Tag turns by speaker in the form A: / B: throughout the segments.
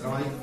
A: السلام عليكم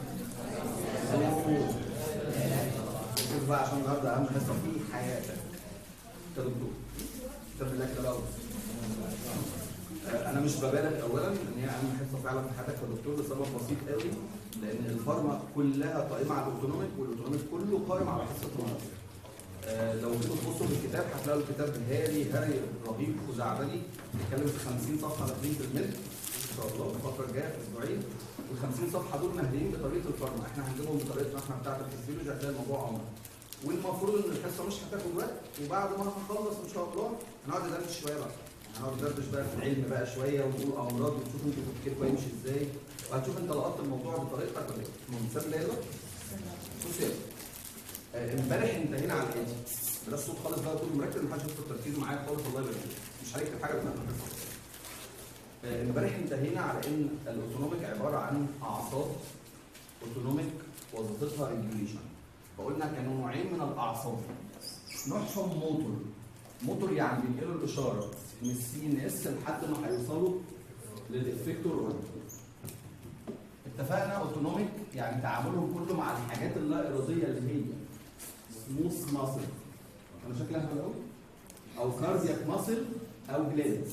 A: شوف بقى عشان النهارده اهم حصه في حياتك كدكتور كتاب الله كده الأول. آه، انا مش ببالغ اولا ان هي اهم حصه فعلا في حياتك كدكتور لسبب بسيط قوي لان الفارما كلها قائمه على الاوتونوميك والاوتونوميك كله قائم على حصه النهارده آه، لو جيتوا تبصوا في الكتاب هتلاقوا الكتاب هاري هاري رهيب خزعبلي بيتكلم في 50 صفحه داخلين في الملك ان شاء الله الفتره الجايه في اسبوعين وال 50 صفحه دول مهديين بطريقه الفارما احنا هنجيبهم بطريقتنا احنا بتاعت الفسيولوجي هتلاقي الموضوع عمر والمفروض ان الحصه مش هتاخد وقت وبعد ما هنخلص ان شاء الله هنقعد ندردش شويه بقى هنقعد ندردش بقى في العلم بقى شويه ونقول امراض وتشوف انتوا تفكيركم هيمشي ازاي وهتشوف انت لقطت الموضوع بطريقتك ولا ايه؟ ممتاز ليلى بص يلا آه، امبارح انتهينا على الاتي بلاش صوت خالص بقى طول مركز محدش يفضل تركيز معايا خالص الله يبارك فيك. مش هنكتب حاجه بتاعت الحصه آه، امبارح انتهينا على ان الاوتونوميك عباره عن اعصاب اوتونوميك وظيفتها ريجوليشن فقلنا كانوا نوعين من الاعصاب نوعهم موتور موتور يعني بينقلوا الاشاره من السي ان اس لحد ما هيوصلوا للافكتور اورجن اتفقنا اوتونوميك يعني تعاملهم كله مع الحاجات اللا اراديه اللي هي سموث ماسل انا شكلي اهبل قوي او كاردياك ماسل او جلاندز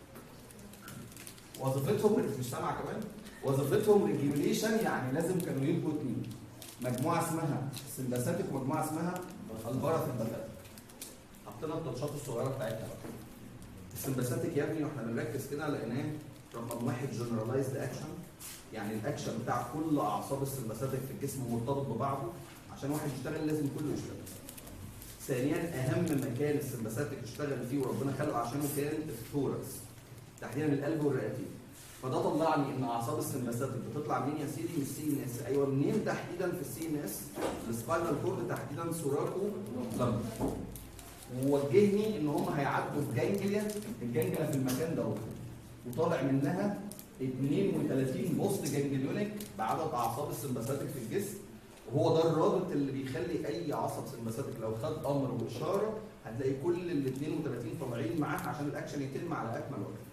A: وظيفتهم مش سامع كمان وظيفتهم ريجوليشن يعني لازم كانوا يبقوا اثنين مجموعه اسمها سمباثيك ومجموعه اسمها الباراسمباثيك حطينا التاتشات الصغيره بتاعتها بقى السمباثيك يا ابني واحنا بنركز كده لقيناه رقم واحد جنرالايزد اكشن يعني الاكشن بتاع كل اعصاب السمباثيك في الجسم مرتبط ببعضه عشان واحد يشتغل لازم كله يشتغل ثانيا اهم مكان السمباثيك اشتغل فيه وربنا خلقه عشانه كان الثوركس تحديدا القلب والرئتين فده طلعني ان اعصاب السمباثيك بتطلع منين يا سيدي من السي ان اس ايوه منين تحديدا في السي ان اس السباينال كورد تحديدا سوراكو لمبر ووجهني ان هم هيعدوا في جانجليا الجانجليا في المكان دوت وطالع منها 32 بوست جانجليونيك بعدد اعصاب السمباثيك في الجسم وهو ده الرابط اللي بيخلي اي عصب سمباثيك لو خد امر واشاره هتلاقي كل ال 32 طالعين معاه عشان الاكشن يتم على اكمل وجه.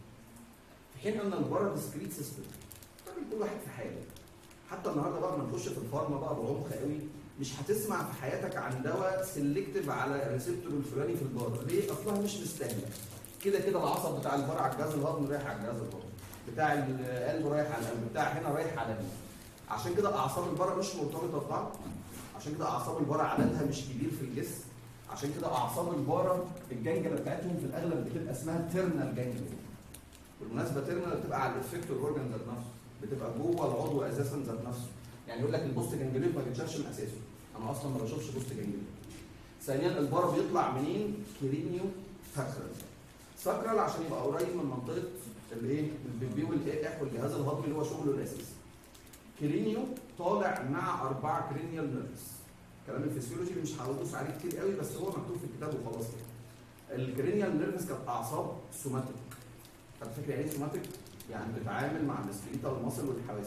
A: في حين ان البارا ديسكريت سيستم طبعا كل واحد في حاله. حتى النهارده بقى لما نخش في الفارما بقى بعمق قوي مش هتسمع في حياتك عن دواء سيلكتيف على الريسبتور الفلاني في البارا، ليه؟ اصلها مش مستاهله. كده كده العصب بتاع البارا على الجهاز الهضمي رايح على الجهاز الهضمي. بتاع القلب رايح على القلب، بتاع هنا رايح على هنا. عشان كده اعصاب البارا مش مرتبطه ببعض عشان كده اعصاب البارا عددها مش كبير في الجسم عشان كده اعصاب البارا الجنجله بتاعتهم في الاغلب بتبقى اسمها تيرنال جنجله بالمناسبه تيرنال بتبقى على الافكتور اورجان ذات نفسه بتبقى جوه العضو اساسا ذات نفسه يعني يقول لك البوست جنجليت ما بيتشافش من اساسه انا اصلا ما بشوفش بوست جنجليت ثانيا البارا بيطلع منين كرينيو ساكرال ساكرال عشان يبقى قريب من منطقه الايه البيبي والايه والجهاز الهضمي اللي هو شغله الاساسي كرينيو طالع مع اربعه كرينيال نيرفز كلام الفسيولوجي مش هدوس عليه كتير قوي بس هو مكتوب في الكتاب وخلاص كده الكرينيال نيرفز كانت اعصاب سوماتيك كانت فاكر يعني ايه سوماتيك؟ يعني بتتعامل مع السكريتا والمصل والحواس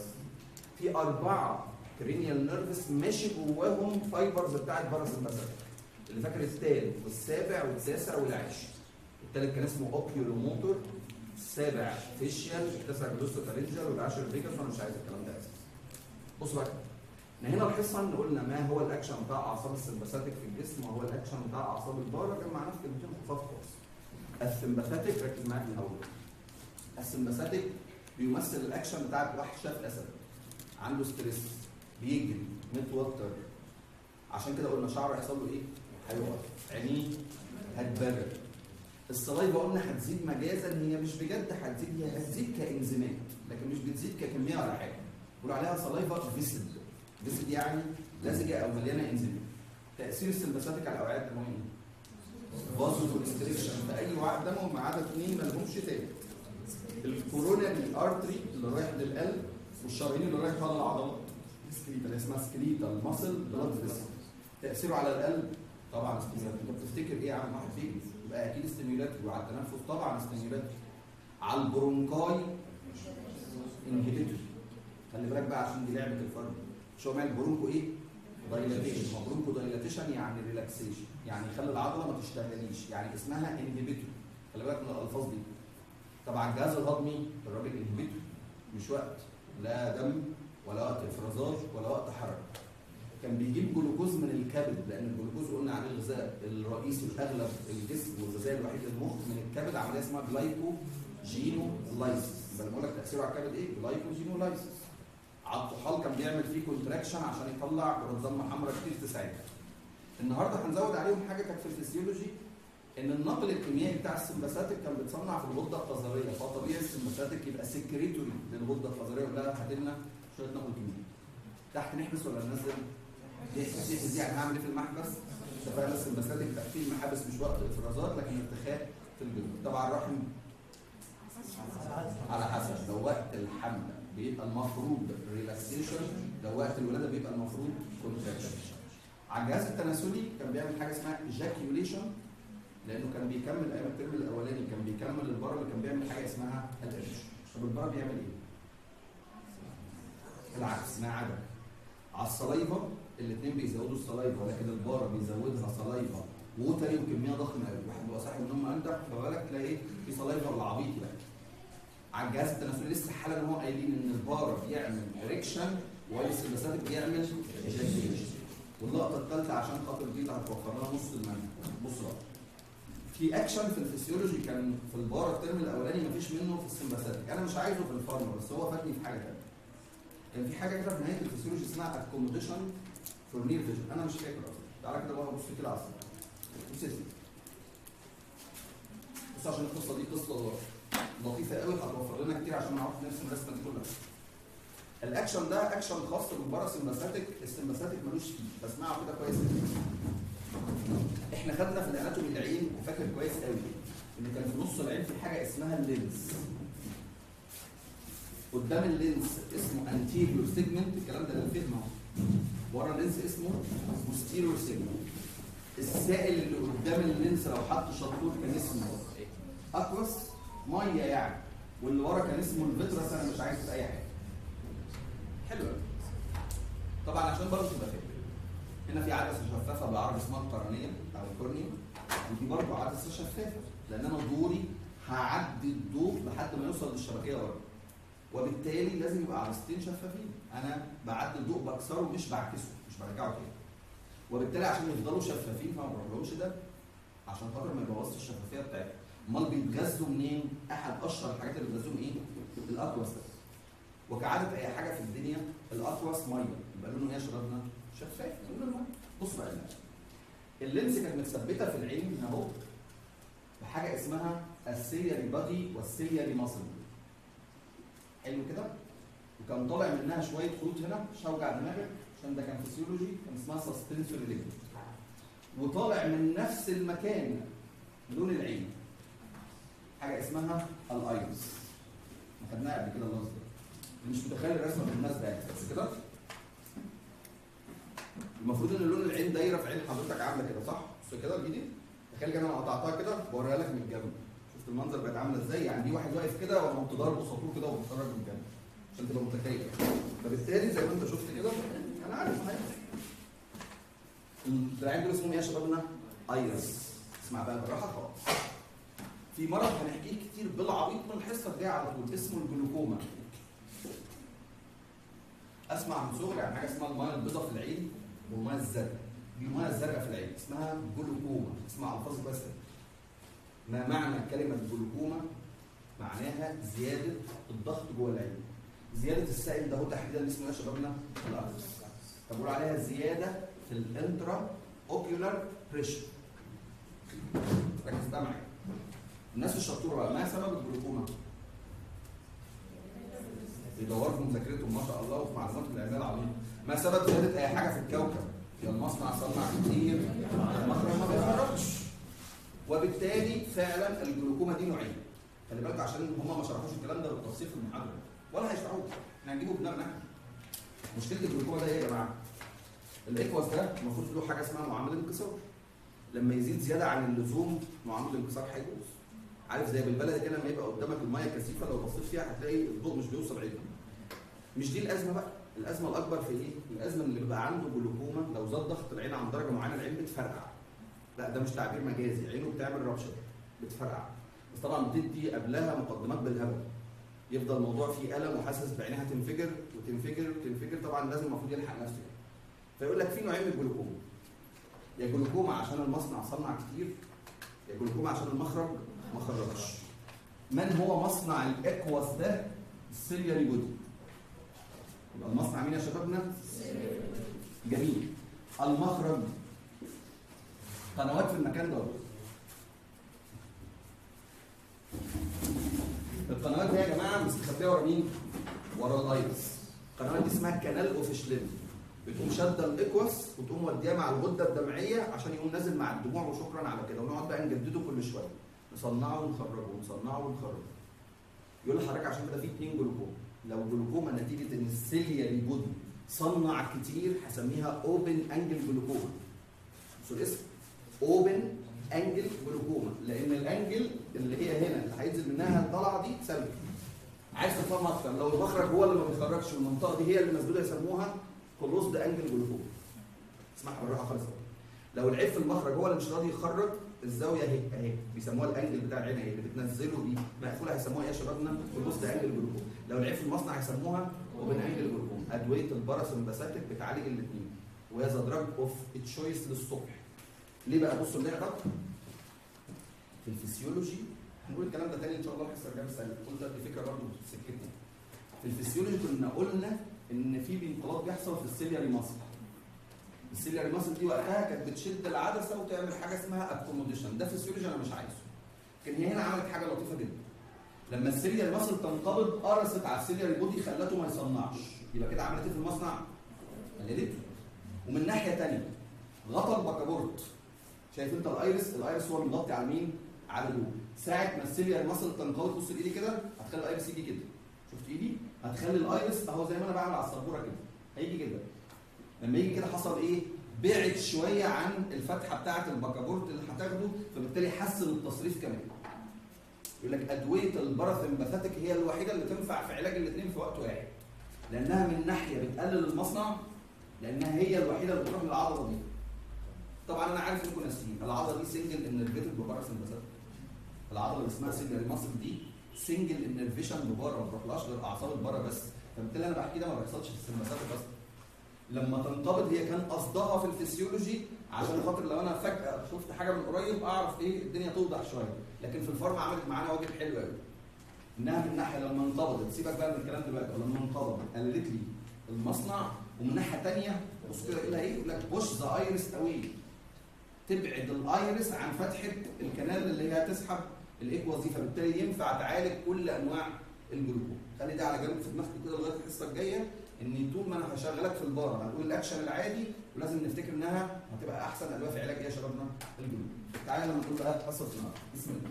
A: في اربعه كرينيال نيرفز ماشي جواهم فايبرز بتاعت باراسمباثيك اللي فاكر الثالث والسابع والتاسع والعاشر الثالث كان اسمه اوكيولوموتور السابع فيشيال التاسع جلوسو فارنجال والعاشر فيجاس وانا مش عايز الكلام ده اساسا بص بقى من هنا الحصه ان قلنا ما هو الاكشن بتاع اعصاب السمباثيك في الجسم وهو الاكشن بتاع اعصاب البارا كان معناه في كلمتين خفاف خالص السمباثيك ركز معايا من الاول السمباثيك بيمثل الاكشن بتاع واحد شاف اسد عنده ستريس بيجري متوتر عشان كده قلنا شعره هيحصل له ايه؟ هيقف عينيه هتبرر الصلايبه قلنا هتزيد مجازا هي مش بجد هتزيد هي هتزيد كانزيمات لكن مش بتزيد ككميه ولا حاجه بيقولوا عليها صلايفه فيسد فيسد يعني لزجه او مليانه انزيمات تاثير السمباثيك على الاوعيه الدمويه فازو كونستريكشن في اي وعاء دموي ما عدا اثنين ما لهمش تاني الكوروناري ارتري اللي رايح للقلب والشرايين اللي رايح على العضلات سكريتا اللي اسمها سكريتا المصل بلاد فيسل تاثيره على القلب طبعا ستيميولات انت بتفتكر ايه يا عم واحد فيجي يبقى اكيد ستيميولات وعلى التنفس طبعا ستيميولات على البرونكاي انهبيتور خلي بالك بقى عشان دي لعبه الفرد شو معنى برونكو ايه؟ دايلاتيشن ما برونكو دايلاتيشن يعني ريلاكسيشن يعني يخلي العضله ما تشتغليش يعني اسمها انهبيتور خلي بالك من الالفاظ دي طبعا الجهاز الهضمي الراجل انهبيتور مش وقت لا دم ولا وقت افرازات الجلوكوز من الكبد لان الجلوكوز قلنا عليه الغذاء الرئيسي الاغلب الجسم والغذاء الوحيد للمخ من الكبد عمليه اسمها جلايكوجينولايسيس يبقى بقول لك تاثيره على الكبد ايه؟ جلايكوجينولايسيس على الطحال كان بيعمل فيه كونتراكشن عشان يطلع كرات دم حمراء كتير تساعدها النهارده هنزود عليهم حاجه كانت في الفسيولوجي ان النقل الكيميائي بتاع السمباثيك كان بيتصنع في الغده القذريه فطبيعي السمباثيك يبقى سكريتوري للغده القذريه يقول لها هات لنا شويه نقل كيميائي تحت نحبس ولا ننزل؟ نحبس نحبس دي يعني هعمل ايه في المحبس؟ اتفقنا السمباثيك تقفيل محابس مش وقت افرازات لكن ارتخاء في الجلد طبعا الرحم على حسب لو وقت الحمل بيبقى المفروض ريلاكسيشن لو وقت الولاده بيبقى المفروض كونتراكشن على الجهاز التناسلي كان بيعمل حاجه اسمها ايجاكيوليشن لانه كان بيكمل ايام الترم الاولاني كان بيكمل البره اللي كان بيعمل حاجه اسمها الارش طب البره بيعمل ايه؟ العكس ما عدا على الصلايفه الاثنين بيزودوا الصلايفه لكن الباره بيزودها صلايفه ووتري وكميه ضخمه قوي واحد بيبقى صاحي من النوم انت فبالك تلاقي ايه في صلايفه ولا عبيط بقى على الجهاز التناسلي لسه حالا ان هو قايلين ان الباره بيعمل اريكشن والسمباثيك بيعمل ايجاكيوليشن واللقطه الثالثه عشان خاطر دي اللي هتوفر لنا نص المنهج بص بقى في اكشن في الفسيولوجي كان في البار الترم الاولاني مفيش منه في السمباثيك انا مش عايزه في الفارما بس هو فاتني في حاجه ثانيه كان في حاجه كده في نهايه الفسيولوجي اسمها اكوموديشن فور نير فيجن انا مش فاكر اصلا تعالى كده بقى بص كده على الصورة. بص يا سيدي بص عشان القصه دي قصه لطيفه قوي هتوفر لنا كتير عشان نعرف نرسم الرسمه دي كلها الاكشن ده اكشن خاص بالباراسمباثيك السمباثيك ملوش فيه بسمعه كده كويس جدا احنا خدنا في الاناتومي العين وفاكر كويس قوي ان كان في نص العين في حاجه اسمها اللينس قدام اللينس اسمه انتيريور سيجمنت الكلام ده للفهم اهو ورا اللينس اسمه بوستيريور سيجمنت السائل اللي قدام اللينس لو حط شطور كان اسمه اكوس ميه يعني واللي ورا كان اسمه الفيترس انا مش عايز اي حاجه حلو قوي. طبعا عشان برضه تبقى فاهم هنا في عدسه شفافه بالعربي اسمها القرنيه او الكورنيا ودي برضه عدسه شفافه لان انا دوري هعدي الضوء لحد ما يوصل للشبكيه ورا وبالتالي لازم يبقى عدستين شفافين انا بعدي الضوء بكسره مش بعكسه مش برجعه تاني وبالتالي عشان يفضلوا شفافين فما بروحلهمش ده عشان خاطر ما يبوظش الشفافيه بتاعتهم امال بيتغذوا منين؟ احد اشهر الحاجات اللي بيتغذوهم ايه؟ الاكواس ده وكعاده اي حاجه في الدنيا الاكواس ميه يبقى لونه ايه يا شبابنا؟ شفاف لون الميه بص بقى هنا. اللينس كانت متثبته في العين هنا اهو بحاجه اسمها السيلياري بادي والسيلياري ماسل حلو كده وكان طالع منها شويه خيوط هنا مش هوجع دماغك عشان ده كان فيسيولوجي كان اسمها سسبنسوري ليجمنت وطالع من نفس المكان لون العين حاجه اسمها الايرس خدناها قبل كده اللفظ ده مش متخيل الرسمه بالمناسبه يعني بس كده المفروض ان لون العين دايره في عين حضرتك عامله كده صح؟ بص كده بايدي تخيل كده انا قطعتها كده بوريها لك من الجنب شفت المنظر بقت عامله ازاي يعني دي واحد واقف كده وقمت ضاربه سطور كده وبتتفرج من الجنب عشان تبقى متخيل فبالتالي زي ما انت شفت كده انا عارف معاك الدراعين دول اسمهم ايه يا شبابنا؟ ايرس اسمع بقى بالراحه خالص في مرض هنحكيه كتير بالعبيط من الحصه الجايه على طول اسمه الجلوكوما اسمع من صغري عن حاجه اسمها الميه البيضاء في العين والميه الزرقاء دي الميه الزرقاء في العين اسمها جلوكوما اسمع الفاظ بس ما معنى كلمه جلوكوما معناها زياده الضغط جوه العين زياده السائل ده هو تحديدا اسمه ايه يا شبابنا الارض طب بقول عليها زياده في الانترا اوكيولار بريشر ركز بقى معايا الناس الشطوره بقى ما سبب الجلوكوما؟ بيدوروا في مذاكرتهم ما شاء الله وفي معلومات العلميه العظيمه ما سبب زياده اي حاجه في الكوكب؟ يا المصنع صنع كتير يا المخرج ما بيخرجش وبالتالي فعلا الجلوكوما دي نوعين خلي بالك عشان هم ما شرحوش الكلام ده بالتفصيل في المحاضره ولا هيشرحوه احنا هنجيبه بدماغنا احنا مشكله الجلوكوما ده ايه يا جماعه؟ الاكواس ده المفروض له حاجه اسمها معامل انكسار لما يزيد زياده عن اللزوم معامل الانكسار هيبوظ عارف زي بالبلدي كده لما يبقى قدامك الميه كثيفه لو بصيت فيها هتلاقي الضوء مش بيوصل عينك مش دي الازمه بقى الازمه الاكبر في ايه الازمه اللي بيبقى عنده جلوكوما لو زاد ضغط العين عن درجه معينه العين بتفرقع لا ده مش تعبير مجازي عينه بتعمل ربشه بتفرقع بس طبعا بتدي قبلها مقدمات بالهبل يفضل الموضوع فيه الم وحاسس بعينها تنفجر وتنفجر وتنفجر طبعا لازم المفروض يلحق نفسه فيقول لك في نوعين من الجلوكوما يا جلوكوما عشان المصنع صنع كتير يا جلوكوما عشان المخرج ما خرجش من هو مصنع الاكواس ده السيلياري بودي يبقى المصنع مين يا شبابنا جميل المخرج قنوات في المكان ده القنوات دي يا جماعه مستخبيه ورا مين؟ ورا اللايتس القنوات دي اسمها كانال اوفيشلين بتقوم شاده الاكواس وتقوم موديها مع الغده الدمعيه عشان يقوم نازل مع الدموع وشكرا على كده ونقعد بقى نجدده كل شويه نصنعه ونخرجه ونصنعه ونخرجه يقول لحضرتك عشان كده في اثنين جلوكوما لو جلوكوما نتيجه ان السيلياري بودي صنع كتير هسميها اوبن انجل جلوكوما شو الاسم؟ اوبن انجل جلوكوما لان الانجل اللي هي هنا اللي هينزل منها الطلعه دي سلبي عايز تفهم اكتر لو المخرج هو اللي ما بيخرجش والمنطقه دي هي اللي مسدوده يسموها كلوزد انجل جلوكوما اسمعها بالراحه خالص لو العيب في المخرج هو اللي مش راضي يخرج الزاويه اهي اهي بيسموها الانجل بتاع العين اهي اللي بتنزله دي مقفوله هيسموها ايه يا شبابنا؟ كلوزد انجل جلوكوما لو العيب في المصنع هيسموها اوبن انجل جلوكوما ادويه الباراسمباساتيك بتعالج الاثنين وهي ذا دراج اوف تشويس للصبح ليه بقى بصوا ليه يا في الفسيولوجي هنقول الكلام ده تاني ان شاء الله الحصه الجايه بس قلت دي فكره برضه سكتني في الفسيولوجي كنا قلنا ان في انقلاب بيحصل في السيلياري ماسل السيلياري ماسل دي وقتها كانت بتشد العدسه وتعمل حاجه اسمها اكوموديشن ده فسيولوجي انا مش عايزه لكن هي هنا عملت حاجه لطيفه جدا لما السيلياري ماسل تنقبض قرصت على السيلياري بودي خلته ما يصنعش يبقى كده عملت ايه في المصنع؟ قللته ومن ناحيه ثانيه غطى البكابورت شايف انت الايرس الايرس هو المغطي على مين؟ على دول ساعه ما السيلياري ماسل تنقبض بص لايدي كده هتخلي الايرس يجي كده شفت ايدي؟ هتخلي الايرس اهو زي ما انا بعمل على السبوره كده هيجي كده لما يجي كده حصل ايه؟ بعد شويه عن الفتحه بتاعه البكابورت اللي هتاخده فبالتالي حسن التصريف كمان. يقول لك ادويه الباراثمباثيك هي الوحيده اللي تنفع في علاج الاثنين في وقت واحد. لانها من ناحيه بتقلل المصنع لانها هي الوحيده اللي بتروح للعضله دي. طبعا انا عارف انكم ناسيين العضله دي سنجل انرفيتد بباراثمباثيك. العضله اللي اسمها سنجل ماسل دي سنجل انرفيشن ببره ما بتروحلهاش غير اعصاب البره بس فبالتالي انا بحكي ده ما بيحصلش في السمباثيك اصلا. لما تنقبض هي كان قصدها في الفسيولوجي عشان خاطر لو انا فجاه شفت حاجه من قريب اعرف ايه الدنيا توضح شويه لكن في الفارما عملت معانا واجب حلو قوي انها من ناحيه لما انقبضت سيبك بقى من الكلام دلوقتي لما انقبضت قللت لي المصنع ومن ناحيه ثانيه بص كده يقول لها ايه؟ يقول لك بوش ذا ايرس اوي تبعد الايرس عن فتحه الكنال اللي هي هتسحب الايكواز دي فبالتالي ينفع تعالج كل انواع الجلوكوما خلي ده على جنب في دماغك كده لغايه الحصه الجايه ان طول ما انا هشغلك في البار هنقول الاكشن العادي ولازم نفتكر انها هتبقى احسن ادويه في علاج ايه يا شبابنا؟ الجلوكوما. تعالى لما نقول بقى حصه النهارده بسم الله.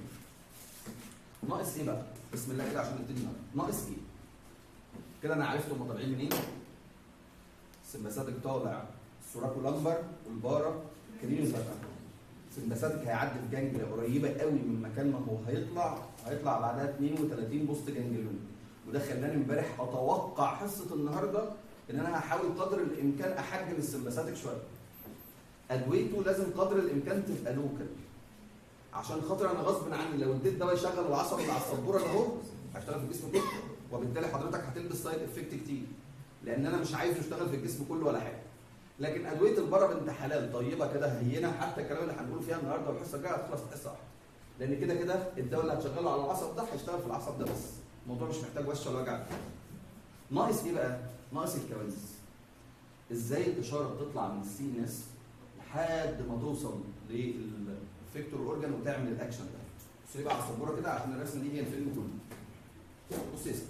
A: ناقص ايه بقى؟ بسم الله كده عشان نبتدي النهارده. ناقص ايه؟ كده انا عرفت هم طالعين منين؟ السمباساتيك طالع السوراكو الاكبر والبارا كريم زرقاء. السمباساتيك هيعدي في جانجليا قريبه قوي من مكان ما هو هيطلع هيطلع بعدها 32 بوست جانجليون. وده خلاني امبارح اتوقع حصه النهارده ان انا هحاول قدر الامكان احجم السمباساتيك شويه. ادويته لازم قدر الامكان تبقى لوكال. عشان خاطر انا غصب عني لو اديت دواء يشغل العصب اللي على السبوره ده اهو هيشتغل في الجسم كله وبالتالي حضرتك هتلبس سايد افكت كتير لان انا مش عايزه يشتغل في الجسم كله ولا حاجه. لكن ادويه البره بنت حلال طيبه كده هينه حتى الكلام اللي هنقول فيها النهارده والحصه الجايه هتخلص الحصه واحده. لان كده كده الدواء اللي هتشغله على العصب ده هيشتغل في العصب ده بس. الموضوع مش محتاج وش ولا وجع ناقص ايه بقى؟ ناقص الكواليس ازاي الاشاره بتطلع من السي ان اس لحد ما توصل للفيكتور اورجان وتعمل الاكشن ده بص لي بقى على السبوره كده عشان الرسمه دي هي الفيلم كله بص يا سيدي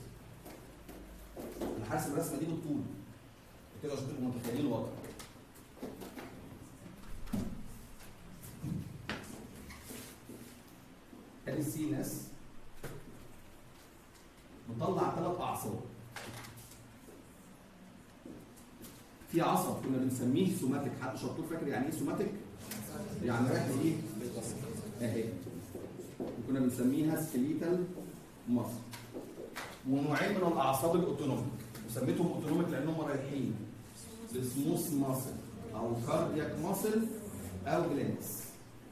A: انا حاسس الرسمه دي بالطول كده عشان تبقوا متخيلين الوضع ادي السي ان اس مطلع ثلاث اعصاب في عصب كنا بنسميه سوماتيك حد شطور فاكر يعني ايه سوماتيك؟ يعني رايح ايه؟ اهي وكنا بنسميها سكليتال ماسل ونوعين من الاعصاب الاوتونوميك وسميتهم اوتونوميك لانهم رايحين لسموث ماسل او كاردياك ماسل او جلانس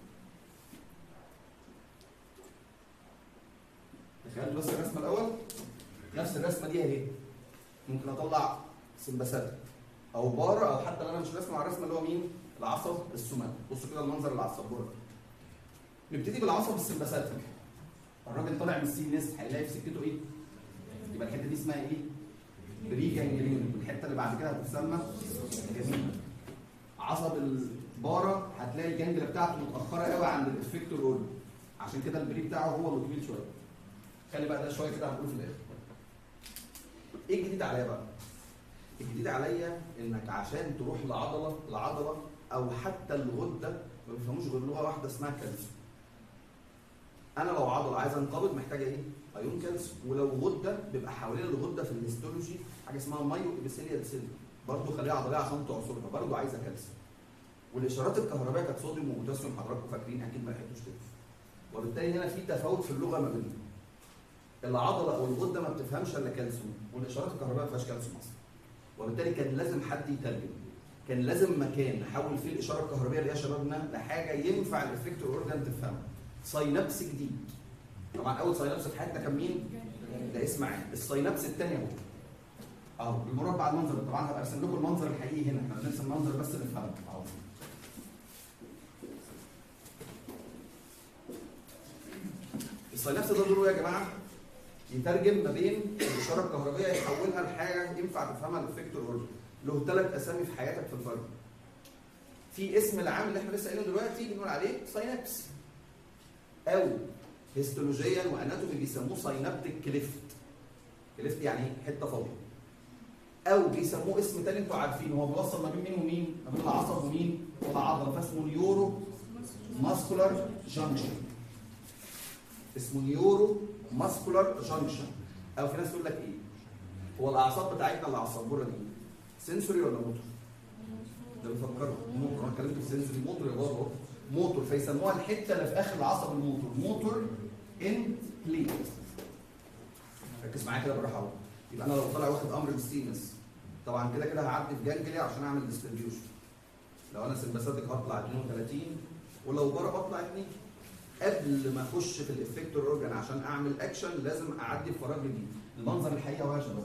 A: تخيلوا بس الرسمه الاول نفس الرسمه دي اهي ممكن اطلع سمباساتيك او بارا او حتى لو انا مش راسمه على الرسمه اللي هو مين؟ العصب السمات بصوا كده المنظر اللي على السبوره نبتدي بالعصب السمباثيك الراجل طالع من السي نست هيلاقي في سكته ايه؟ يبقى الحته دي اسمها ايه؟ بري جانجليون الحته اللي بعد كده هتسمى جميل عصب البارة هتلاقي الجنجله بتاعته متاخره قوي عند الافكتور اورد عشان كده البري بتاعه هو اللي طويل شويه خلي بقى ده شويه كده هنقول في الاخر ايه الجديد عليا بقى؟ الجديد عليا انك عشان تروح لعضله لعضله او حتى الغده ما بيفهموش غير لغه واحده اسمها كالسيوم انا لو عضله عايز انقبض محتاجه ايه؟ ايون كالسيوم ولو غده بيبقى حوالين الغده في الهيستولوجي حاجه اسمها مايو ابيثيليال سيل برضه خليه عضليه عشان تعصرها برضه عايزه كالسيوم والاشارات الكهربائيه كانت صوديوم وبوتاسيوم حضراتكم فاكرين اكيد ما لحقتوش كده وبالتالي هنا في تفاوت في اللغه ما بينهم العضله او الغده ما بتفهمش الا كالسيوم والاشارات الكهربائيه ما فيهاش كالسيوم اصلا وبالتالي كان لازم حد يترجم كان لازم مكان نحول فيه الاشاره الكهربائيه اللي هي شبابنا لحاجه ينفع الافكتور اورجان تفهمها ساينابس جديد طبعا اول ساينابس في حياتنا كان مين؟ ده اسم عام الساينابس الثاني اهو اهو المربع المنظر طبعا هبقى ارسم لكم المنظر الحقيقي هنا احنا بنرسم المنظر بس نفهمه اهو الساينابس ده دوره يا جماعه يترجم ما بين الاشاره الكهربائيه يحولها لحاجه ينفع تفهمها الافكتور اورجن له ثلاث اسامي في حياتك في الفرد في اسم العام اللي احنا لسه قايلينه دلوقتي بنقول عليه ساينابس او هيستولوجيا واناتومي بيسموه ساينابتيك كليفت كليفت يعني ايه؟ حته فاضيه او بيسموه اسم تاني انتوا عارفين هو بيوصل ما بين مين ومين ما بين العصب ومين والعضله فاسمه نيورو ماسكولار جانكشن اسمه نيورو ماسكولار جانكشن او في ناس تقول لك ايه هو الاعصاب بتاعتنا اللي على السبوره دي سنسوري ولا موتور ده بيفكروا موتور انا اتكلمت في سنسوري موتور يا بابا موتور فيسموها الحته اللي في اخر العصب الموتور موتور ان بليت ركز معايا كده بالراحه اهو يبقى انا لو طالع واخد امر بالسينس طبعا كده كده هعدي في جانجليا عشان اعمل ديستريبيوشن لو انا سمباثيك هطلع 32 ولو بره بطلع 2 قبل ما اخش في الافكتور اورجان عشان اعمل اكشن لازم اعدي بفراغ جديد المنظر الحقيقي اهو يا شباب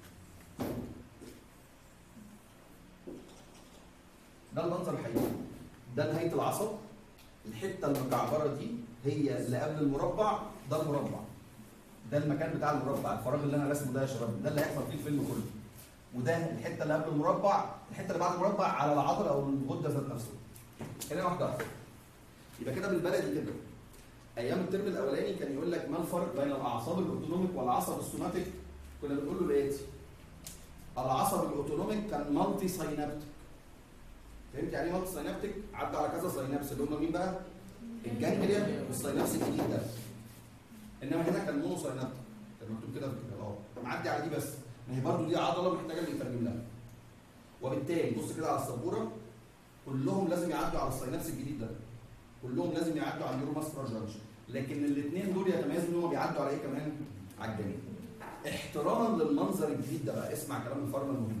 A: ده المنظر الحقيقي ده نهايه العصب الحته المكعبره دي هي اللي قبل المربع ده المربع ده المكان بتاع المربع الفراغ اللي انا راسمه ده يا شباب ده اللي هيحصل فيه الفيلم كله وده الحته اللي قبل المربع الحته اللي بعد المربع على العضله او الغده ذات نفسه هنا واحده واحده يبقى كده بالبلدي كده ايام الترم الاولاني كان يقول لك ما الفرق بين الاعصاب الاوتونوميك والعصب السوماتيك كنا بنقول له الاتي العصب الاوتونوميك كان مالتي ساينابتيك فهمت يعني ايه مالتي ساينابتيك عدى على كذا ساينابس اللي هم مين بقى الجانجليا والساينابس الجديد ده انما هنا كان مونو ساينابتيك كان مكتوب كده في الكتاب اهو معدي على دي بس ما هي برضه دي عضله محتاجه اللي يترجم لها وبالتالي بص كده على السبوره كلهم لازم يعدوا على الساينابس الجديد ده كلهم لازم يعدوا على النيورو ماسكولار جانكشن لكن الاثنين دول يتميزوا ان هم بيعدوا على ايه كمان؟ على الجنين احتراما للمنظر الجديد ده بقى اسمع كلام الفارما المهم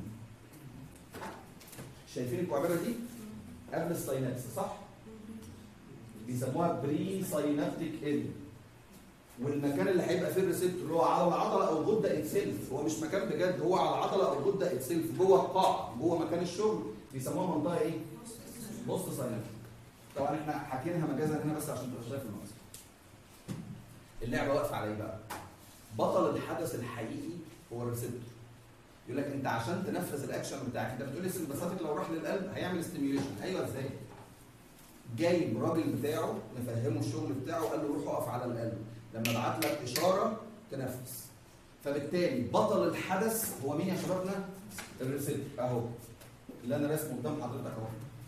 A: شايفين الكعبره دي قبل الساينابس صح؟ بيسموها بري ساينابتيك ال والمكان اللي هيبقى فيه الريسبتور اللي هو على العضله او الغده اتسلف هو مش مكان بجد هو على العضله او الغده اتسلف جوه القاع جوه مكان الشغل بيسموها منطقه ايه؟ بوست ساينابتيك طبعا احنا حاكينها مجازا هنا بس عشان تبقى شايف المنظر اللعبه واقفه على ايه بقى؟ بطل الحدث الحقيقي هو الريسبتور يقول لك انت عشان تنفذ الاكشن بتاعك انت بتقول لي السمباثيك لو راح للقلب هيعمل ستيميوليشن ايوه ازاي؟ جايب راجل بتاعه مفهمه الشغل بتاعه قال له روح اقف على القلب لما ابعت لك اشاره تنفذ فبالتالي بطل الحدث هو مين يا شبابنا؟ الريسبتور اهو اللي انا راسمه قدام حضرتك اهو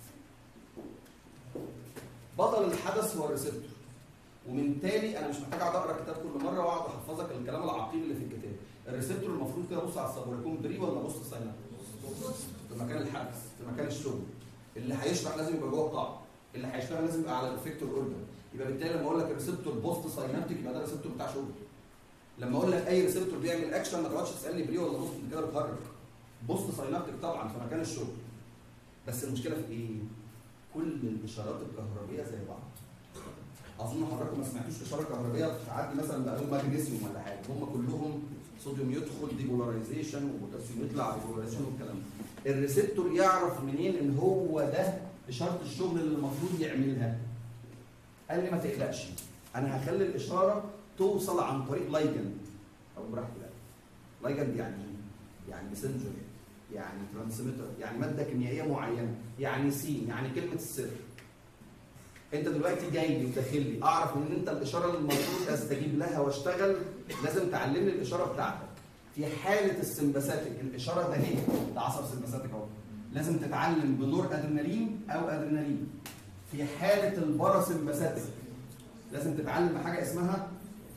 A: بطل الحدث هو الريسبتور ومن تالي انا مش محتاج اقعد اقرا الكتاب كل مره واقعد احفظك الكلام العقيم اللي في الكتاب الريسبتور المفروض كده بص على الصبر يكون بري ولا بص سايناب في مكان الحدث في مكان الشغل اللي هيشرح لازم يبقى جوه القاع اللي هيشتغل لازم يبقى على الافكتور اوردر يبقى بالتالي لما اقول لك الريسبتور بوست ساينابتيك يبقى ده الريسبتور بتاع شغل لما اقول لك اي ريسبتور بيعمل اكشن ما تقعدش تسالني بري ولا بوست انت كده بتهرج بوست ساينابتيك طبعا في مكان الشغل بس المشكله في ايه؟ كل الاشارات الكهربيه زي بعض اظن حضراتكم ما سمعتوش اشاره كهربيه تعدي مثلا بقالهم مغنيسيوم ولا حاجه هم كلهم صوديوم يدخل ديبولاريزيشن وبوتاسيوم يطلع ديبولاريزيشن والكلام ده الريسبتور يعرف منين ان هو ده اشاره الشغل اللي المفروض يعملها قال لي ما تقلقش انا هخلي الاشاره توصل عن طريق لايجند او براحتي بقى لايجند يعني ايه؟ يعني ماسنجر يعني ترانسميتر يعني ماده كيميائيه معينه يعني سين يعني كلمه السر انت دلوقتي جاي لي وداخل لي اعرف ان انت الاشاره اللي المفروض استجيب لها واشتغل لازم تعلمني الاشاره بتاعتك في حاله السمباثيك الاشاره ده هي ده عصب سمباثيك اهو لازم تتعلم بنور ادرينالين او ادرينالين في حاله الباراسمباثيك لازم تتعلم حاجه اسمها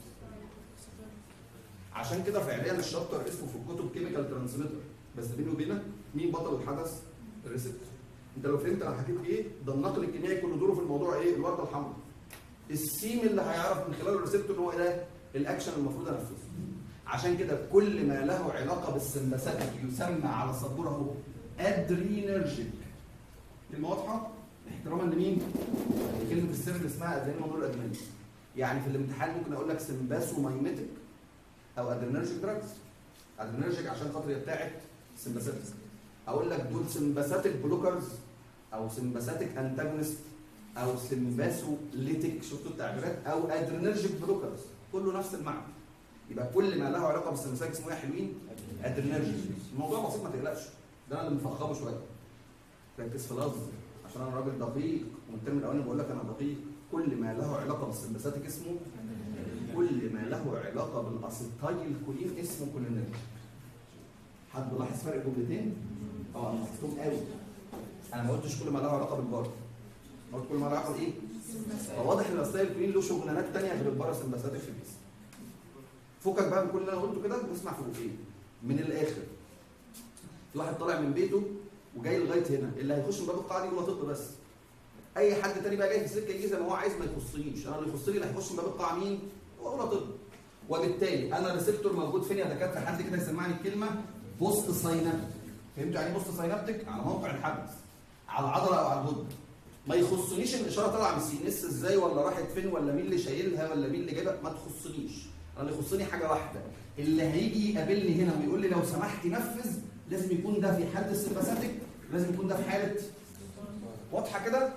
A: عشان كده فعليا الشابتر اسمه في الكتب كيميكال ترانسميتر بس بيني وبينك مين بطل الحدث؟ الريسبتور انت لو فهمت انا حكيت ايه ده النقل الكيميائي كل دوره في الموضوع ايه؟ الورده الحمراء السيم اللي هيعرف من خلال الريسبتور ان هو ايه ده؟ الاكشن المفروض انفذه عشان كده كل ما له علاقه بالسمباثيك يسمى على السبوره اهو ادرينرجيك كلمه واضحه احتراما لمين؟ كلمه السر اللي اسمها ادرينال مونور ادرينالين يعني في الامتحان ممكن اقول لك سمباسو مايميتك او ادرينرجيك دراجز ادرينرجيك عشان خاطر هي بتاعت سمباثيك اقول لك دول سمباثيك بلوكرز او سمباثيك انتاجونست او سمباسو ليتك شفتوا التعبيرات او ادرينرجيك بلوكرز كله نفس المعنى يبقى كل ما له علاقه بالسمباثيك اسمه ايه يا حلوين؟ ادرينرجيك الموضوع بسيط ما تقلقش ده انا اللي مفخمه شويه ركز في اللفظ عشان انا راجل دقيق ومن الترم الاولاني بقول لك انا دقيق كل ما له علاقه بالسمباثيك اسمه كل ما له علاقه بالاسيتايل كولين اسمه كولينرجيك حد لاحظ فرق جملتين؟ اه انا حفظتهم قوي انا ما قلتش كل ما له علاقه بالبار قلت كل ما له علاقه بايه؟ فواضح ان الاسيتايل كولين له شغلانات ثانيه غير الباراسمباثيك في الجسم فكك بقى من كل اللي انا قلته كده واسمع في ايه من الاخر في واحد طالع من بيته وجاي لغايه هنا اللي هيخش من باب القاعه دي هو طب بس اي حد تاني بقى جاي في سكه يجي زي ما هو عايز ما يخصنيش انا اللي يخصني اللي هيخش من باب القاعه مين هو اولى طب وبالتالي انا ريسبتور موجود فين يا دكاتره حد كده يسمعني الكلمه بوست ساينابتيك فهمتوا يعني ايه بوست ساينابتيك على موقع الحدث على العضله او على الغده ما يخصنيش الاشاره طالعه من السي اس ازاي ولا راحت فين ولا مين اللي شايلها ولا مين اللي جايبها ما تخصنيش انا اللي يخصني حاجه واحده اللي هيجي يقابلني هنا ويقول لي لو سمحت نفذ لازم يكون ده في حاله السمباثيك لازم يكون ده في حاله واضحه كده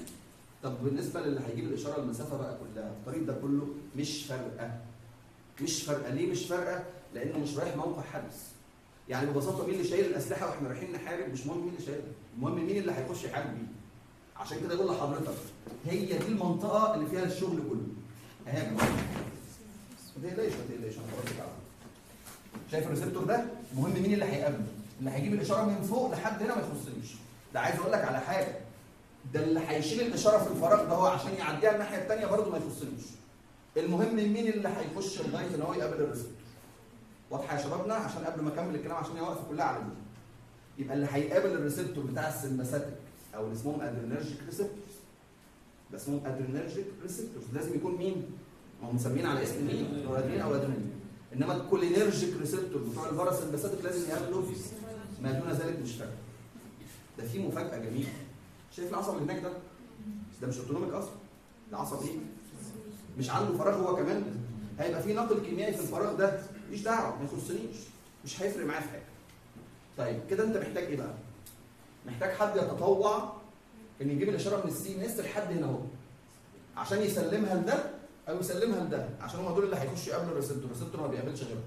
A: طب بالنسبه للي هيجيب الاشاره المسافه بقى كلها الطريق ده كله مش فارقه مش فارقه ليه مش فارقه لانه مش رايح موقع حدث يعني ببساطه مين اللي شايل الاسلحه واحنا رايحين نحارب مش مهم مين اللي شايلها المهم مين اللي هيخش يحارب بيه عشان كده اقول لحضرتك هي دي المنطقه اللي فيها الشغل كله اهي يا جماعه ما تقلقش ما تقلقش انا بقول لك على شايف الريسبتور ده مهم مين اللي هيقابله اللي هيجيب الاشاره من فوق لحد هنا ما يخصنيش ده عايز اقول لك على حاجه ده اللي هيشيل الاشاره في الفراغ ده هو عشان يعديها الناحيه الثانيه برضه ما يخصنيش المهم مين اللي هيخش لغايه ان هو يقابل الريسبتور واضحه يا شبابنا عشان قبل ما اكمل الكلام عشان هي واقفه كلها على دي يبقى اللي هيقابل الريسبتور بتاع السمباثيك او اللي اسمهم ادرينرجيك ريسبتورز ده اسمهم ادرينرجيك ريسبتورز لازم يكون مين؟ ما هم مسمين على اسم مين؟ نورادرين او ادرينالين انما الكولينرجيك ريسبتور بتوع الباراسمباثيك لازم يقابلوا ما دون ذلك مش فارق ده في مفاجاه جميله شايف العصب اللي هناك ده؟ ده مش اوتونوميك اصلا ده عصب ايه؟ مش عنده فراغ هو كمان هيبقى في نقل كيميائي في الفراغ ده مش دعوه ما يخصنيش مش هيفرق معايا في حاجه طيب كده انت محتاج ايه بقى؟ محتاج حد يتطوع ان يجيب الاشاره من السي ان اس لحد هنا اهو عشان يسلمها لده او يسلمها لده عشان هم دول اللي هيخشوا يقابلوا الريسبتور الريسبتور ما بيقابلش غيرهم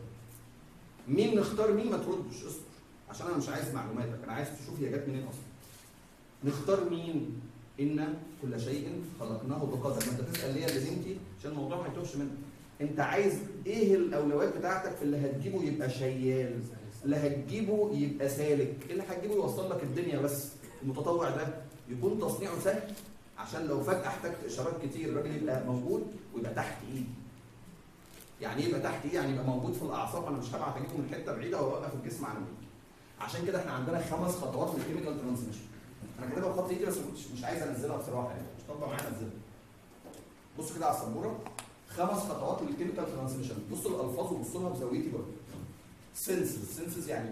A: مين نختار مين ما تردش اصبر عشان انا مش عايز معلوماتك انا عايز تشوف هي جت منين اصلا نختار مين ان كل شيء خلقناه بقدر ما انت تسال ليه اللي انت عشان الموضوع ما يتوهش منك انت عايز ايه الاولويات بتاعتك في اللي هتجيبه يبقى شيال اللي هتجيبه يبقى سالك اللي هتجيبه يوصل لك الدنيا بس المتطوع ده يكون تصنيعه سهل عشان لو فجاه احتجت اشارات كتير الراجل يبقى موجود ويبقى تحت ايدي يعني ايه يبقى تحت ايدي يعني يبقى موجود في الاعصاب انا مش هبعت اجيبه من حته بعيده واوقف الجسم عن ايدي عشان كده احنا عندنا خمس خطوات في الكيميكال ترانسميشن انا كاتبها بخط ايدي بس مش, مش عايز انزلها بصراحه يعني مش طالبه معايا انزلها بصوا كده على السبوره خمس خطوات للكيميكال ترانسميشن بصوا الالفاظ وبصوا لها بزاويتي برضه سنسز سنسز يعني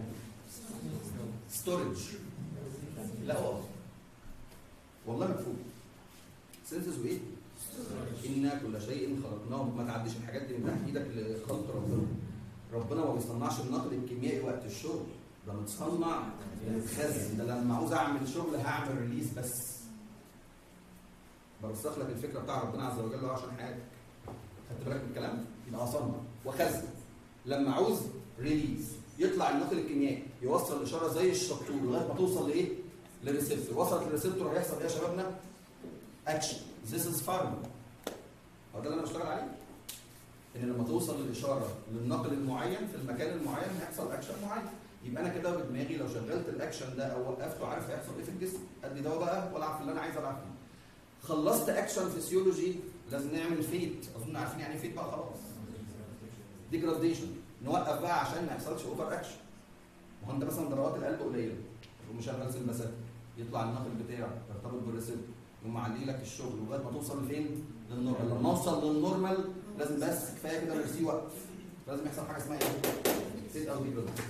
A: ستورج لا والله والله مكفوف سنسز وايه؟ إنا كل شيء خلقناه ما تعديش الحاجات دي من تحت ايدك لخلق ربنا ربنا ما بيصنعش النقل الكيميائي وقت الشغل ده متصنع متخزن ده لما عاوز اعمل شغل هعمل ريليز بس برسخ لك الفكره بتاع ربنا عز وجل هو عشان حياتك خدت بالك من الكلام يبقى اصنع وخزن لما عاوز ريليز يطلع الناقل الكيميائي يوصل الاشاره زي الشطور لغايه ما توصل لايه؟ للريسبتور وصلت للريسبتور هيحصل ايه يا شبابنا؟ اكشن ذيس از فارم هو ده اللي انا بشتغل عليه ان لما توصل الاشاره للناقل المعين في المكان المعين هيحصل اكشن معين يبقى انا كده بدماغي لو شغلت الاكشن ده او وقفته عارف هيحصل ايه في الجسم ادي دواء بقى والعب في اللي انا عايز العب فيه خلصت اكشن فيسيولوجي لازم نعمل فيت اظن عارفين يعني فيت بقى خلاص ديجراديشن نوقف بقى عشان ما يحصلش اوفر اكشن ما هو انت مثلا ضربات القلب قليله ومشغل سلبسات يطلع النقل بتاعه يرتبط بالريسبتور يقوم معلي لك الشغل لغايه ما توصل لفين؟ للنورمال لما اوصل للنورمال لازم بس كفايه كده ميرسي وقف لازم يحصل حاجه اسمها ايه؟ فيت او ديجراديشن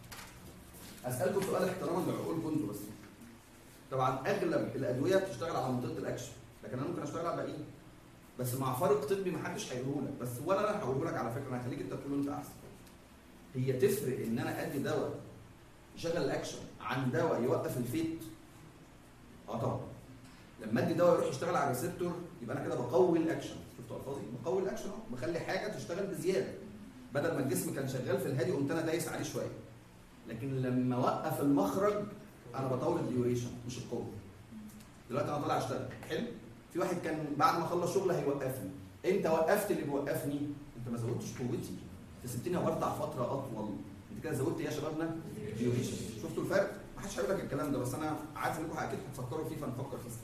A: اسالكم سؤال احتراما لعقولكم انتوا بس طبعا اغلب الادويه بتشتغل على منطقه الاكشن لكن انا ممكن اشتغل على الباقيين بس مع فرق طبي ما حدش هيقوله لك بس ولا انا هقوله لك على فكره انا هخليك انت تقوله انت احسن هي تفرق ان انا ادي دواء يشغل الاكشن عن دواء يوقف الفيت اه طبعا لما ادي دواء يروح يشتغل على الريسبتور يبقى انا كده بقوي الاكشن شفتوا الفاظي بقوي الاكشن اهو بخلي حاجه تشتغل بزياده بدل ما الجسم كان شغال في الهادي قمت انا دايس عليه شويه لكن لما اوقف المخرج انا بطول الديوريشن مش القوه دلوقتي انا طالع اشتغل حلو في واحد كان بعد ما اخلص شغل هيوقفني انت وقفت اللي بيوقفني انت ما زودتش قوتي انت سبتني برضع فتره اطول انت كده زودت ايه يا شبابنا ديوريشن شفتوا الفرق ما حدش هيقول لك الكلام ده بس انا عارف انكم اكيد هتفكروا فيه فنفكر فيه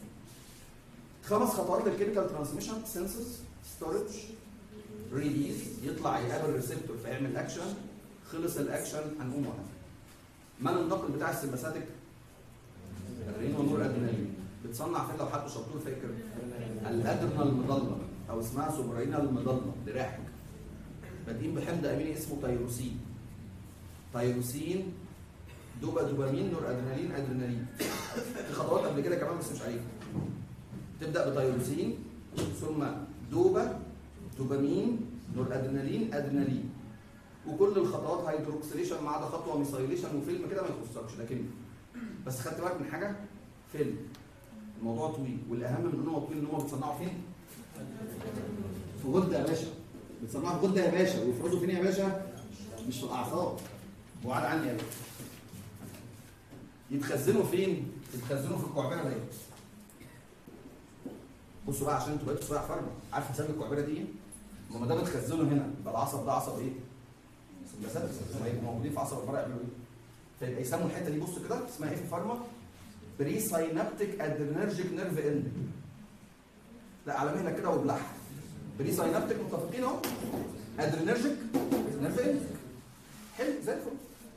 A: خمس خطوات للكيميكال ترانسميشن سنسس ستورج ريليز يطلع يقابل ريسبتور فيعمل اكشن خلص الاكشن هنقوم وهكذا من النقل بتاع السمباثيك الرينو نور ادرينالين بتصنع فين لو حد شطور فاكر الادرينال المضلة او اسمها سوبرينال المضلة دراعك بادئين بحمض اميني اسمه تيروسين تيروسين دوبا دوبامين نور ادرينالين ادرينالين في خطوات قبل كده كمان بس مش عليكم تبدا بتيروسين ثم دوبا دوبامين نور ادرينالين ادرينالين وكل الخطوات هيدروكسيليشن ما عدا خطوه ميثايليشن وفيلم كده ما يخصكش لكن بس خدت بالك من حاجه فيلم الموضوع طويل والاهم من ان هو طويل ان هو بتصنعه فين؟ في غده يا باشا بتصنعه في غده يا باشا ويفرزوا فين يا باشا؟ مش في الاعصاب وعد عني يا باشا يتخزنوا فين؟ يتخزنوا في الكعبره دي بصوا بقى عشان انتوا بقيتوا صباع فرمه عارف حساب الكعبره دي ايه؟ ما دام اتخزنوا هنا يبقى العصب ده عصب ايه؟ سمباثيك هم هيبقوا موجودين في عصب الفرع يعملوا ايه؟ فيبقى يسموا الحته دي بص كده اسمها ايه في الفارما؟ بري ساينابتيك ادرينرجيك نيرف اند لا على مهلك كده وبلح بري ساينابتيك متفقين اهو ادرينرجيك نيرف اند حلو زي الفل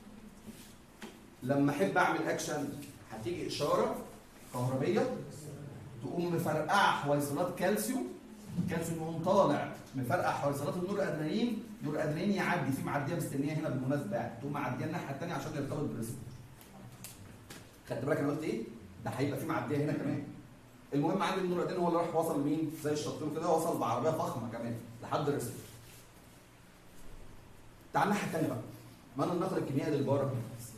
A: لما احب اعمل اكشن هتيجي اشاره كهربيه تقوم مفرقعه حويصلات كالسيوم الكالسيوم يقوم طالع مفرقع حويصلات النور ادرينالين نور ادرينالين يعدي في معديه مستنيه هنا بالمناسبه يعني تقوم معديه الناحيه الثانيه عشان يرتبط بالريسبتور خدت بالك انا قلت ايه؟ ده هيبقى في معديه هنا كمان المهم عندي النور ادرينالين هو اللي راح وصل لمين؟ زي الشطور كده وصل بعربيه فخمه كمان لحد الريسبتور تعال الناحيه الثانيه بقى من النقل الكيميائي للبار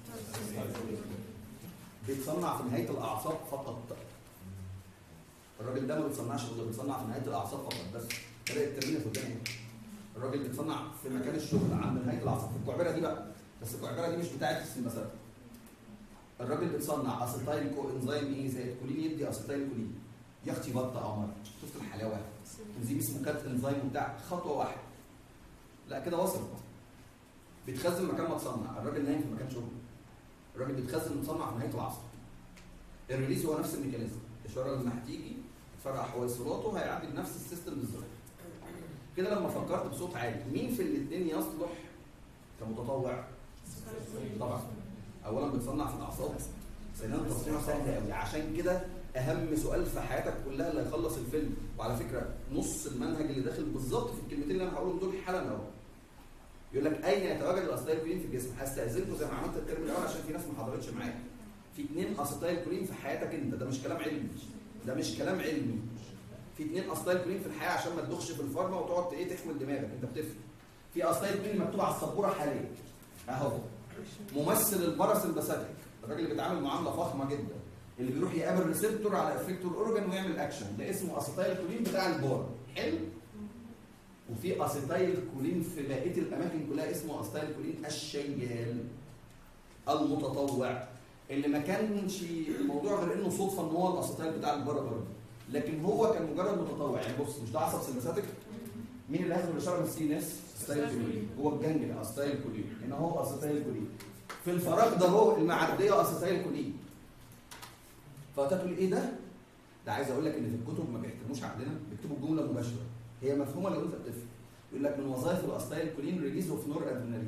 A: بيتصنع في نهايه الاعصاب فقط الراجل ده ما بيتصنعش غده بيتصنع في نهايه الاعصاب فقط بس كده الترمينه في قدامي الراجل بيتصنع في مكان الشغل عند نهايه الاعصاب في الكعبره دي بقى بس الكعبره دي مش بتاعت السمباثيك الراجل بيتصنع اسيتايل كو انزيم ايه زي الكولين يدي اسيتايل كولين يا اختي بطه قمر شفت الحلاوه انزيم اسمه كات انزيم بتاع خطوه واحده لا كده وصلت بيتخزن مكان ما تصنع الراجل نايم في مكان شغله الراجل بيتخزن متصنع في نهايه العصر الريليز هو نفس الميكانيزم الاشاره لما هتيجي تفرقع حويصلاته هيعدي بنفس السيستم بالظبط كده لما فكرت بصوت عالي مين في الاثنين يصلح كمتطوع طبعا اولا بتصنع في الاعصاب ثانيا التصنيع سهل قوي عشان كده اهم سؤال في حياتك كلها اللي هيخلص الفيلم وعلى فكره نص المنهج اللي داخل بالظبط في الكلمتين اللي انا هقولهم دول حالا اهو يقول لك اين يتواجد الاسيتايل كولين في الجسم هستاذنكم زي ما عملت الترم الاول عشان في ناس ما حضرتش معايا في اثنين اسيتايل كولين في حياتك انت ده مش كلام علمي ده مش كلام علمي في اثنين اسيتايل كولين في الحياه عشان ما تدخش في الفارما وتقعد ايه تحمل دماغك انت بتفهم في اسيتايل كولين مكتوب على السبوره حاليا اهو ممثل الباراسمباثيك الراجل اللي بيتعامل معامله فخمه جدا اللي بيروح يقابل ريسبتور على افكتور اورجان ويعمل اكشن ده اسمه اسيتايل كولين بتاع البار حلو وفي اسيتايل كولين في بقيه الاماكن كلها اسمه اسيتايل كولين الشيال المتطوع اللي ما كانش الموضوع غير انه صدفه ان هو الاسيتايل بتاع البار برضه لكن هو كان مجرد متطوع يعني بص مش ده عصب سيمباثيك مين اللي هياخد الاشاره من السي ناس اسيتايل كولين هو الجنجل اسيتايل كولين هنا هو اسيتايل كولين في الفراغ ده هو المعديه اسيتايل كولين فتقول ايه ده؟ ده عايز اقول لك ان في الكتب ما بيحترموش عقلنا بيكتبوا الجمله مباشره هي مفهومه لو انت بتفهم يقول لك من وظائف الاسيتايل كولين ريليز اوف نور ادرينالين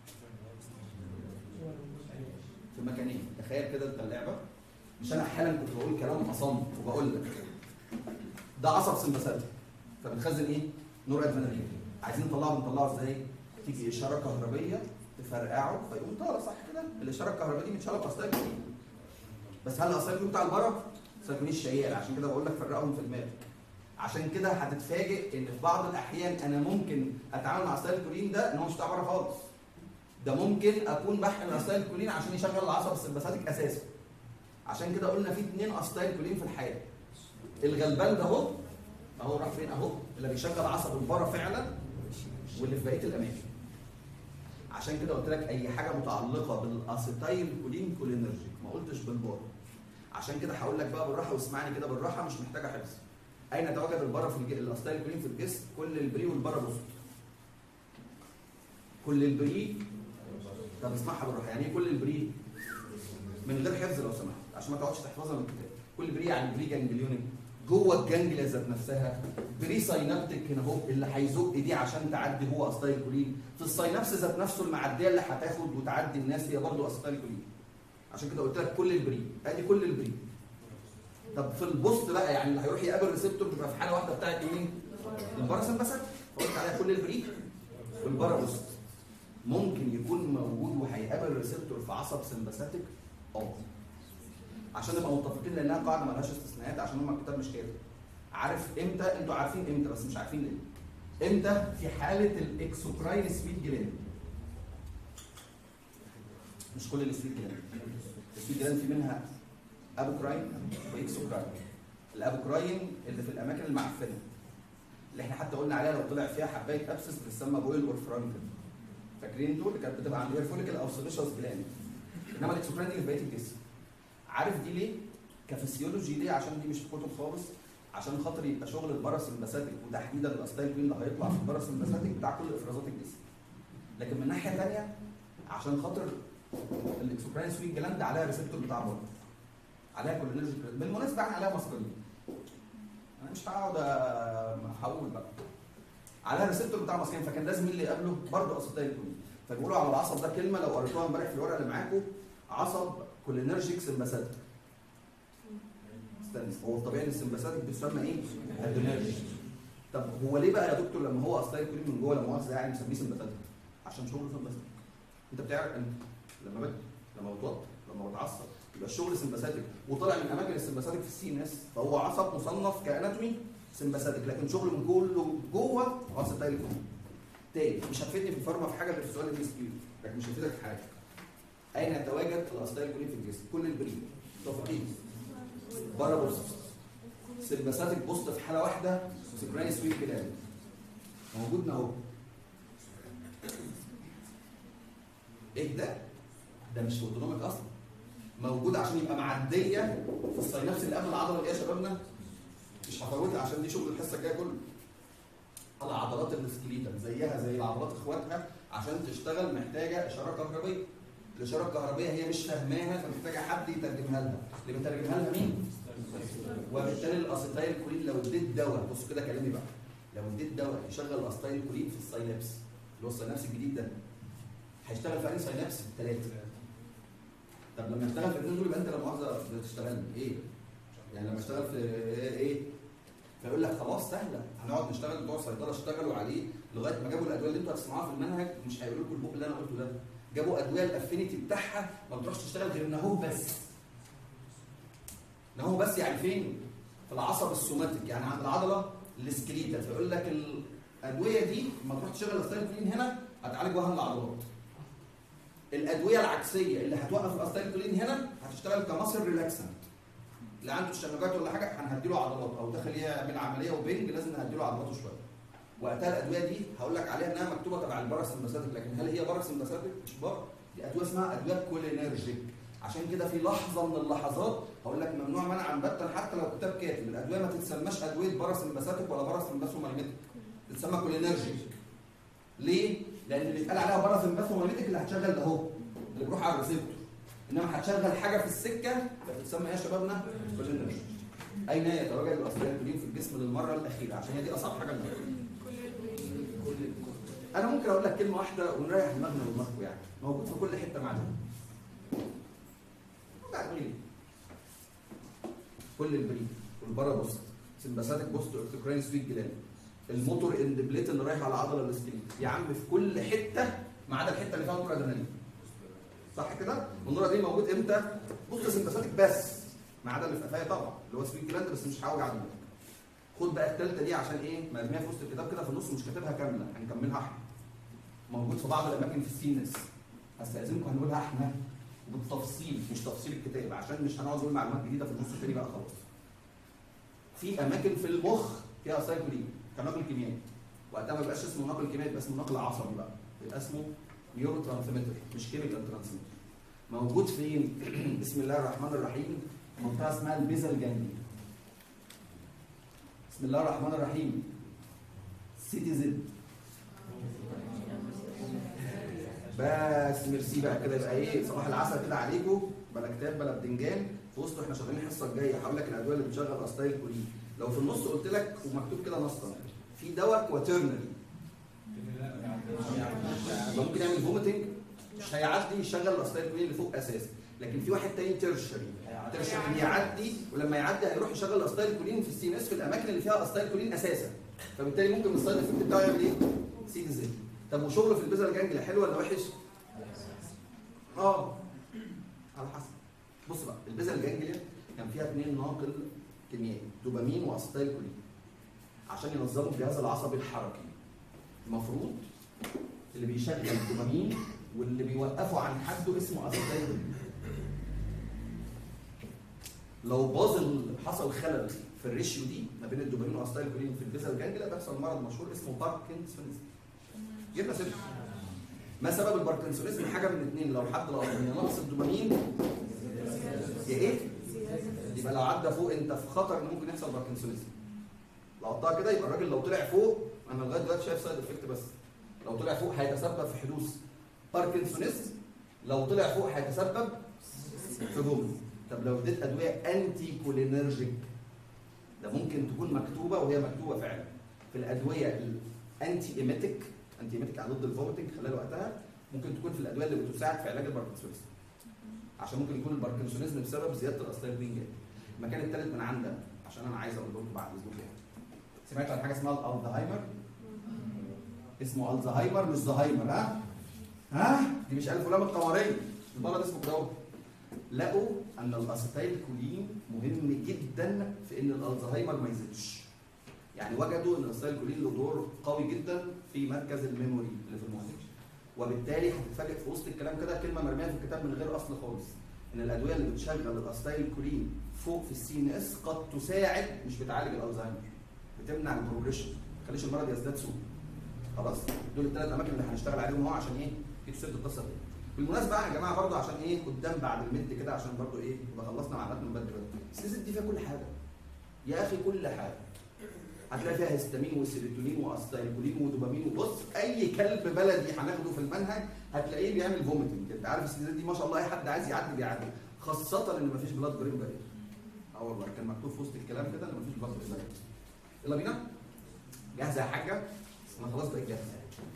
A: في مكانين تخيل كده انت اللعبه مش انا حالا كنت بقول كلام اصم وبقول لك ده عصب سمباثيك فبتخزن ايه؟ نور ادرينالين عايزين نطلعه بنطلعه ازاي؟ تيجي اشاره كهربيه تفرقعه فيقوم طالع صح كده؟ الاشاره الكهربائيه دي متشاله باسيتايل كولين بس هل الاسيتايل بتاع البره؟ سيكون الشيال عشان كده بقول لك فرقهم في دماغك عشان كده هتتفاجئ ان في بعض الاحيان انا ممكن اتعامل مع اسيتايل كولين ده ان هو مش بتاع بره خالص ده ممكن اكون بحقن اسيتايل كولين عشان يشغل العصب السمباثيك اساسا عشان كده قلنا في اثنين اسيتايل كولين في الحياه الغلبان ده اهو اهو راح فين اهو اللي بيشغل عصب البره فعلا واللي في بقيه الاماكن عشان كده قلت لك اي حاجه متعلقه بالاسيتايل كولين كولينرجيك ما قلتش بالبار عشان كده هقول لك بقى بالراحه واسمعني كده بالراحه مش محتاجه حفظ اين يتواجد البره في الج... الاسيتايل كولين في الجسم كل البري والبره بوست كل البري طب اسمعها بالراحه يعني ايه كل البري من غير حفظ لو سمحت عشان ما تقعدش تحفظها من الكتاب كل بري يعني بري جانجليونيك جوه الجانجليا ذات نفسها بري ساينابتيك هنا اهو اللي هيزق دي عشان تعدي هو اسيتايل كولين في الساينابس ذات نفسه المعديه اللي هتاخد وتعدي الناس هي برضه اسيتايل كولين عشان كده قلت لك كل البري ادي كل البري طب في البوست بقى يعني اللي هيروح يقابل ريسبتور بيبقى في حاله واحده بتاعت مين؟ الباراسمباثيك فقلت عليها كل البري والبارابوست ممكن يكون موجود وهيقابل ريسبتور في عصب سمباثيك اه عشان نبقى متفقين لانها قاعده مالهاش استثناءات عشان هم الكتاب مش كده عارف امتى انتوا عارفين امتى بس مش عارفين ليه امتى في حاله الاكسوكراين سبيد جلاند مش كل السبيد جلاند السبيد جلاند في منها ابوكراين واكسوكراين الابوكراين اللي في الاماكن المعفنه اللي احنا حتى قلنا عليها لو طلع فيها حبايه ابسس بتسمى بويل اور فرانكل فاكرين دول اللي كانت بتبقى عند اير فوليكل او سيليشوس جلاند انما الاكسوكراين دي في بقيه الجسم عارف دي ليه؟ كفسيولوجي ليه؟ عشان دي مش في كتب خالص عشان خاطر يبقى شغل الباراسمباثيك وتحديدا الاستايل اللي هيطلع في الباراسمباثيك بتاع كل افرازات الجسم. لكن من ناحيه ثانيه عشان خاطر الاكسوكراين سويت جلاند عليها ريسبتور بتاع بره. عليها كولينرجيك بالمناسبه احنا عليها مصدرين. انا مش هقعد احول بقى. عليها ريسبتور بتاع ماسكين فكان لازم مين اللي يقابله؟ برضه اسيتايل كولين. فبيقولوا على العصب ده كلمه لو قريتوها امبارح في الورقه اللي معاكم عصب كولينرجيك سمباثيك استنى هو الطبيعي ان السمباثيك بتسمى ايه؟ ادرينالين طب هو ليه بقى يا دكتور لما هو اصلا كولين من جوه لا مؤاخذه يعني مسميه سمباثيك عشان شغل سمباثيك انت بتعرف انت لما بت لما بتوتر لما بتعصب يبقى الشغل سمباثيك وطالع من اماكن السمباثيك في السي ان اس فهو عصب مصنف كاناتومي سمباثيك لكن شغله من كله جوه عصب تاني تاني مش هتفيدني في الفارما في حاجه غير في سؤال الدي اس كيو لكن مش هتفيدك في حاجه اين يتواجد الاسيتايل كولين في الجسم كل البريد متفقين بره بوست سيمباثيك بوست في حاله واحده سكراني سويت كده موجود اهو ايه ده ده مش اوتونوميك اصلا موجود عشان يبقى معديه في الساينابس اللي قبل العضله اللي هي شبابنا مش هفوتها عشان دي شغل الحصه الجايه كله العضلات السكليتال زيها زي العضلات اخواتها عشان تشتغل محتاجه اشاره كهربيه الاشاره الكهربائيه هي مش فاهماها فمحتاجه حد يترجمها لها اللي بيترجمها لها مين وبالتالي الاسيتايل كولين لو اديت دواء بص كده كلامي بقى لو اديت دواء يشغل الاسيتايل كولين في الساينابس اللي هو الساينابس الجديد ده هيشتغل في انهي ساينابس في الثلاثه طب لما يشتغل في الاثنين دول يبقى انت لا مؤاخذه بتشتغل ايه يعني لما اشتغل في ايه فيقول لك خلاص سهله هنقعد نشتغل بتوع الصيدله اشتغلوا عليه لغايه ما جابوا الادويه اللي انتوا هتسمعوها في المنهج مش هيقولوا لكم البق اللي انا قلته ده جابوا ادويه الافينيتي بتاعها ما بتروحش تشتغل غير نهو بس نهو بس يعني فين؟ في العصب السوماتيك يعني عند العضله السكليتال فيقول لك الادويه دي ما تروح تشتغل الستايل هنا هتعالج وهن العضلات الادويه العكسيه اللي هتوقف الستايل هنا هتشتغل كمصل ريلاكسنت اللي عنده تشنجات ولا حاجه هنهديله عضلات او داخل يعمل عمليه وبنج لازم نهديله عضلاته شويه وقتها الادويه دي هقول لك عليها انها مكتوبه تبع الباراسمباثيك لكن هل هي باراسمباثيك مش بار دي ادويه اسمها ادويه كولينرجيك عشان كده في لحظه من اللحظات هقول لك ممنوع منعا باتا حتى لو كتاب كاتب الادويه ما تتسماش ادويه باراسمباثيك ولا باراسمباثومايميتيك تتسمى كولينرجيك ليه؟ لان اللي اتقال عليها باراسمباثومايميتيك اللي هتشغل ده اهو اللي بيروح على الريسبتور انما هتشغل حاجه في السكه فتتسمى ايه يا شبابنا؟ كولينرجيك اين يتواجد الاسبرين في الجسم للمره الاخيره عشان هي دي اصعب حاجه المفروض. انا ممكن اقول لك كلمه واحده ونريح دماغنا ودماغكم يعني موجود في كل حته معانا بعدين كل البريد والبارا بوست سمباثيك بوست اوكتوكراين سويت جلاند الموتور اندبليت اللي رايح على العضله الاسكليت يا عم في كل حته ما عدا الحته اللي فيها نور ادرينالين صح كده؟ والنور دي موجود امتى؟ بوست سمباثيك بس ما عدا اللي في قفايا طبعا اللي هو سويت جلاند بس مش هعوج على دماغك خد بقى الثالثه دي عشان ايه مرميه في وسط الكتاب كده في النص مش كاتبها كامله هنكملها احنا موجود في بعض الاماكن في السينس هستاذنكم هنقولها احنا بالتفصيل مش تفصيل الكتاب عشان مش هنقعد نقول معلومات جديده في النص الثاني بقى خلاص في اماكن في المخ فيها سايكولين كنقل كيميائي وقتها ما بيبقاش اسمه نقل كيميائي بيبقى اسمه نقل عصبي بقى يبقى اسمه نيورو ترانسميتر مش كيميكال ترانسميتر موجود فين بسم الله الرحمن الرحيم منطقه اسمها البيزل جانجلي بسم الله الرحمن الرحيم سيتي زد بس ميرسي بقى كده يبقى ايه صباح العسل كده عليكم بلا كتاب بلا بدنجان في وسط احنا شغالين الحصه الجايه هقول لك الادويه اللي بتشغل استايل كولين لو في النص قلت لك ومكتوب كده نصا في دواء كواترنري ممكن يعمل فوميتنج مش هيعدي يشغل الاستايل كولين اللي فوق اساسا لكن في واحد تاني ترشري ترشري يعدي ولما يعدي هيروح يشغل الاستايل كولين في السي ان اس في الاماكن اللي فيها استايل كولين اساسا فبالتالي ممكن السايد افكت بتاعه يعمل ايه؟ سي دي زد طب وشغله في البيزل جانجلي حلو ولا وحش؟ اه على حسب بص بقى البيزل جانجليا كان فيها اثنين ناقل كيميائي دوبامين واستايل كولين عشان ينظموا الجهاز العصبي الحركي المفروض اللي بيشغل الدوبامين واللي بيوقفه عن حده اسمه استايل كولين لو باظ ال- حصل خلل في الريشيو دي ما بين الدوبامين واستايل كولين في البيزل جانجليا بيحصل مرض مشهور اسمه باركنسونيزم جبنا سيرته ما سبب الباركنسونيزم حاجه من اثنين لو حد لو يا نقص الدوبامين يا ايه يبقى لو عدى فوق انت في خطر ان ممكن يحصل باركنسونيزم لو قطعها كده يبقى الراجل لو طلع فوق انا لغايه دلوقتي شايف سايد افكت بس لو طلع فوق هيتسبب في حدوث باركنسونيزم لو طلع فوق هيتسبب في جمله طب لو اديت ادويه انتي كولينرجيك ده ممكن تكون مكتوبه وهي مكتوبه فعلا في الادويه الانتي ايميتيك انتي ايميتيك يعني ضد الفوميتنج خلال وقتها ممكن تكون في الادويه اللي بتساعد في علاج الباركنسونيزم عشان ممكن يكون الباركنسونيزم بسبب زياده الاستايل بينج المكان الثالث من عندنا عشان انا عايز اقول لكم بعد اذنكم يعني سمعت عن حاجه اسمها الزهايمر اسمه الزهايمر مش زهايمر ها ها دي مش الف ولام القمريه المرض اسمه كده اهو. لقوا ان الاسيتايل كولين مهم جدا في ان الالزهايمر ما يزيدش يعني وجدوا ان الاسيتايل كولين له دور قوي جدا في مركز الميموري اللي في المخ وبالتالي هتتفاجئ في وسط الكلام كده كلمه مرميه في الكتاب من غير اصل خالص ان الادويه اللي بتشغل الاسيتايل كولين فوق في السي ان اس قد تساعد مش بتعالج الالزهايمر بتمنع البروجريشن ما تخليش المرض يزداد سوء خلاص دول الثلاث اماكن اللي هنشتغل عليهم اهو عشان ايه في تسد القصه دي بالمناسبه يا جماعه برضه عشان ايه قدام بعد المد كده عشان برضه ايه يبقى خلصنا معلومات من بدري بدري السيزن دي فيها كل حاجه يا اخي كل حاجه هتلاقي فيها هيستامين وسيروتونين واستايكولين ودوبامين وبص اي كلب بلدي هناخده في المنهج هتلاقيه بيعمل فوميتنج انت عارف السيزون دي ما شاء الله اي حد عايز يعدي بيعدي خاصه ان مفيش بلاد برين بارير اه والله كان مكتوب في وسط الكلام كده ان مفيش بلاد برين بارير يلا بينا جاهزه يا حاجه انا خلاص بقيت جاهزه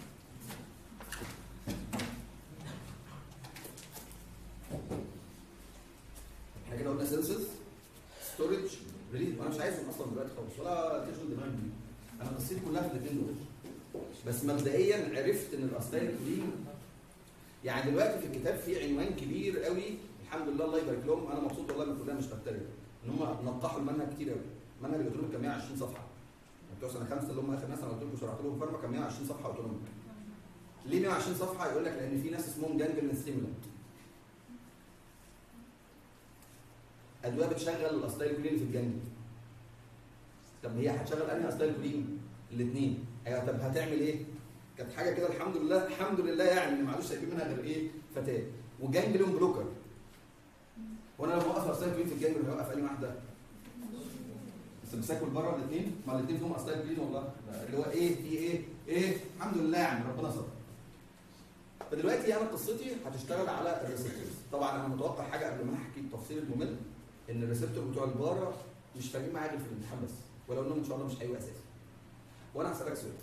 A: احنا كده قلنا سنسز ستورج ريليز انا مش عايزهم اصلا دلوقتي خالص ولا تشغل دماغي بيه. انا قصيت كلها في الاثنين دول بس مبدئيا عرفت ان الاستايل كلين يعني دلوقتي في الكتاب في عنوان كبير قوي الحمد لله الله يبارك لهم انا مبسوط والله من كلها مش بكتريا ان هم نقحوا المنهج كتير قوي المنهج اللي قلت لهم كان 120 صفحه بتوع سنه خمسه اللي هم اخر ناس انا قلت لكم شرحت لهم فارما كان 120 صفحه قلت لهم ليه 120 صفحه يقول لك لان في ناس اسمهم جانجلين ستيمولانت ادويه بتشغل الاستايل كولين في الجنب طب هي هتشغل انهي استايل كولين الاثنين ايوه طب هتعمل ايه كانت حاجه كده الحمد لله الحمد لله يعني معلش هيجيب منها غير ايه فتاه وجانجليون بلوكر وانا لما اوقف الاستايل كولين في الجانجليون هيوقف انهي واحده بس بساكل بره الاثنين ما الاثنين فيهم استايل كولين والله اللي هو ايه في ايه ايه الحمد لله يعني ربنا ستر فدلوقتي انا قصتي هتشتغل على الريسبتورز طبعا انا متوقع حاجه قبل ما احكي التفصيل الممل ان الريسبتور بتوع البارة مش فاهمين معايا غير في الامتحان بس ولو انهم ان شاء الله مش هيبقوا اساسي وانا هسالك سؤال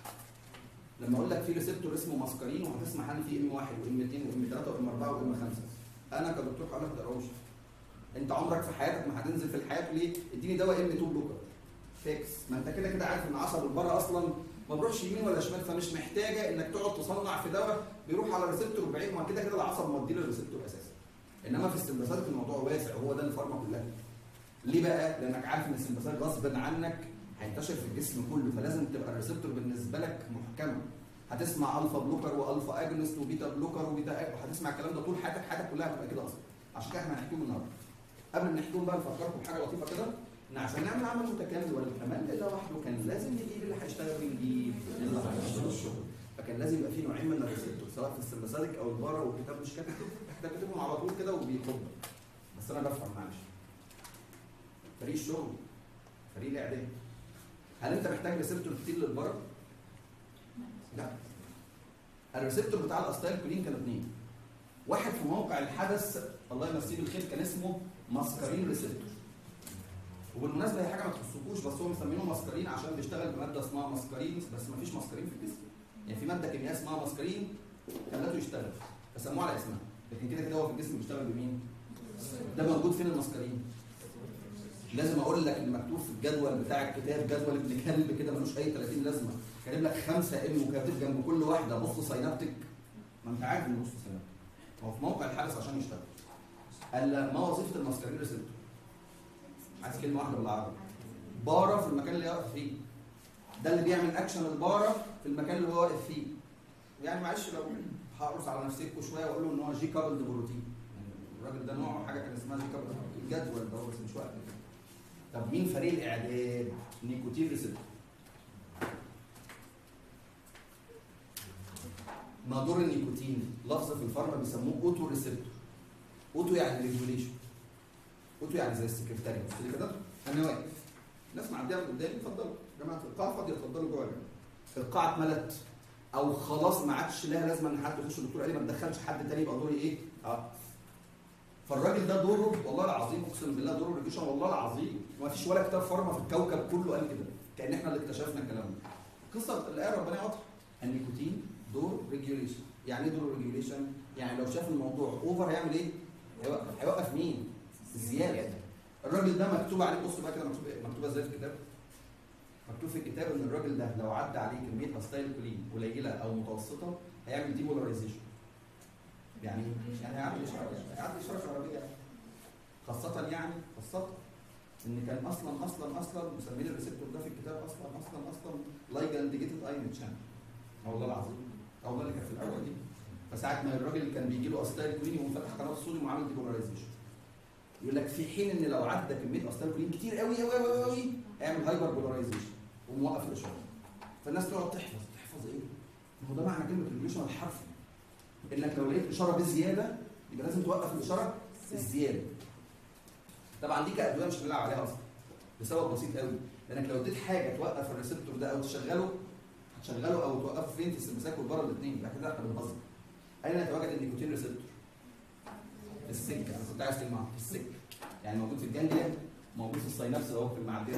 A: لما اقول لك في ريسبتور اسمه ماسكارين وهتسمع عنه في ام 1 وام 2 وام 3 وام 4 وام 5 انا كدكتور هقول لك ما تقراوش انت عمرك في حياتك ما هتنزل في الحياه تقول ايه اديني دواء ام 2 بلوكر فيكس ما انت كده كده عارف ان عصب البره اصلا ما بيروحش يمين ولا شمال فمش محتاجه انك تقعد تصنع في دواء بيروح على ريسبتور بعيد ما كده كده العصب موديه للريسبتور اساسا انما في السمباسات الموضوع واسع وهو ده الفارما كلها ليه بقى؟ لانك عارف ان السمباسات غصب عنك هينتشر في الجسم كله فلازم تبقى الريسبتور بالنسبه لك محكمه هتسمع الفا بلوكر والفا اجنست وبيتا بلوكر وبيتا أج... وهتسمع الكلام ده طول حياتك حياتك كلها هتبقى كده اصلا عشان كده احنا هنحكيهم النهارده قبل ما نحكيهم بقى نفكركم بحاجه لطيفه كده ان عشان نعمل عمل متكامل ولا كمان ده لوحده كان لازم نجيب اللي هيشتغل ونجيب اللي هيشتغل الشغل فكان لازم يبقى في نوعين من الريسبتور سواء في السمباساتيك او البارا والكتاب مش كاتب كده كاتبهم على طول كده وبيخض بس انا بفهم معلش فريق الشغل فريق الاعداد هل انت محتاج ريسبتور كتير للبارا؟ لا الريسبتور بتاع الاستايل كولين كانوا اثنين واحد في موقع الحدث الله يمسيه بالخير كان اسمه ماسكارين ريسبتور وبالمناسبه هي حاجه ما تخصكوش بس هو مسمينه ماسكارين عشان بيشتغل بماده اسمها ماسكارين بس ما فيش ماسكارين في الجسم يعني في ماده كيميائيه اسمها ماسكارين خلته يشتغل فسموه على اسمها لكن كده كده هو في الجسم بيشتغل بمين؟ ده موجود فين الماسكارين؟ لازم اقول لك ان مكتوب في الجدول بتاع الكتاب جدول ابن كلب كده ملوش اي 30 لازمه كاتب لك خمسه ام وكاتب جنب كل واحده بص سينابتك ما انت عارف ان بص سينابتك هو في موقع الحدث عشان يشتغل قال ما وظيفه الماسكارين ريسبتور عايز كلمه واحده بالعربي بارة في المكان اللي واقف فيه ده اللي بيعمل اكشن البارة في المكان اللي هو واقف فيه يعني معلش لو هقرص على نفسكوا شويه واقول له ان هو جي كابلد بروتين يعني الراجل ده نوع حاجه كان اسمها جي كابلد الجدول ده هو بس مش وقت طب مين فريق الاعداد؟ نيكوتين ريسبتور ما دور النيكوتين لفظ في الفارما بيسموه اوتو ريسبتور اوتو يعني ريجوليشن اوتو يعني زي السكرتاري بص لي كده انا واقف الناس معديه من قدامي اتفضلوا يا جماعه القاعه فاضيه اتفضلوا جوه يا جماعه القاعه اتملت او خلاص ما عادش لها لازمه ان حد يخش الدكتور قال لي ما تدخلش حد تاني يبقى دوري ايه؟ اه فالراجل ده دوره والله العظيم اقسم بالله دوره ريجوليشن والله العظيم ما فيش ولا كتاب فارما في الكوكب كله قال كده كان احنا اللي اكتشفنا الكلام ده قصه الايه ربنا واضحه النيكوتين دور ريجوليشن يعني ايه دور ريجوليشن؟ يعني لو شاف الموضوع اوفر هيعمل ايه؟ هيوقف هيوقف مين؟ الزياده الراجل ده مكتوب عليه بص بقى كده مكتوب مكتوبه ازاي في الكتاب مكتوب في الكتاب ان الراجل ده لو عدى عليه كميه استايل كولين قليله او متوسطه هيعمل ديبولاريزيشن يعني يعني هيعمل اشاره هيعمل اشاره كهربائيه خاصه يعني خاصه ان كان اصلا اصلا اصلا مسمين الريسبتور ده في الكتاب اصلا اصلا اصلا لايجند جيتد ايون شانل والله العظيم اه والله اللي كان في الاول دي فساعه ما الراجل اللي كان بيجي له استايل كولين يقوم فاتح قناه الصوديوم وعامل ديبولاريزيشن يقول لك في حين ان لو عدى كميه استايل كولين كتير قوي قوي قوي قوي اعمل هايبر بولاريزيشن وموقف الاشاره فالناس تقعد تحفظ تحفظ ايه؟ ما هو ده معنى كلمه ريجوليشن الحرفي انك لو لقيت اشاره بزياده يبقى لازم توقف الاشاره الزياده طبعا دي كادويه مش هنلعب عليها اصلا لسبب بسيط قوي لانك لو اديت حاجه توقف الريسبتور ده او تشغله هتشغله او توقفه فين في السمساك والبره الاثنين يبقى كده احنا بنهزر اين يتواجد النيكوتين ريسبتور؟ في السكه انا كنت عايز كلمه في السكه يعني موجود في الجانجليا موجود في الساينابس اهو في المعديه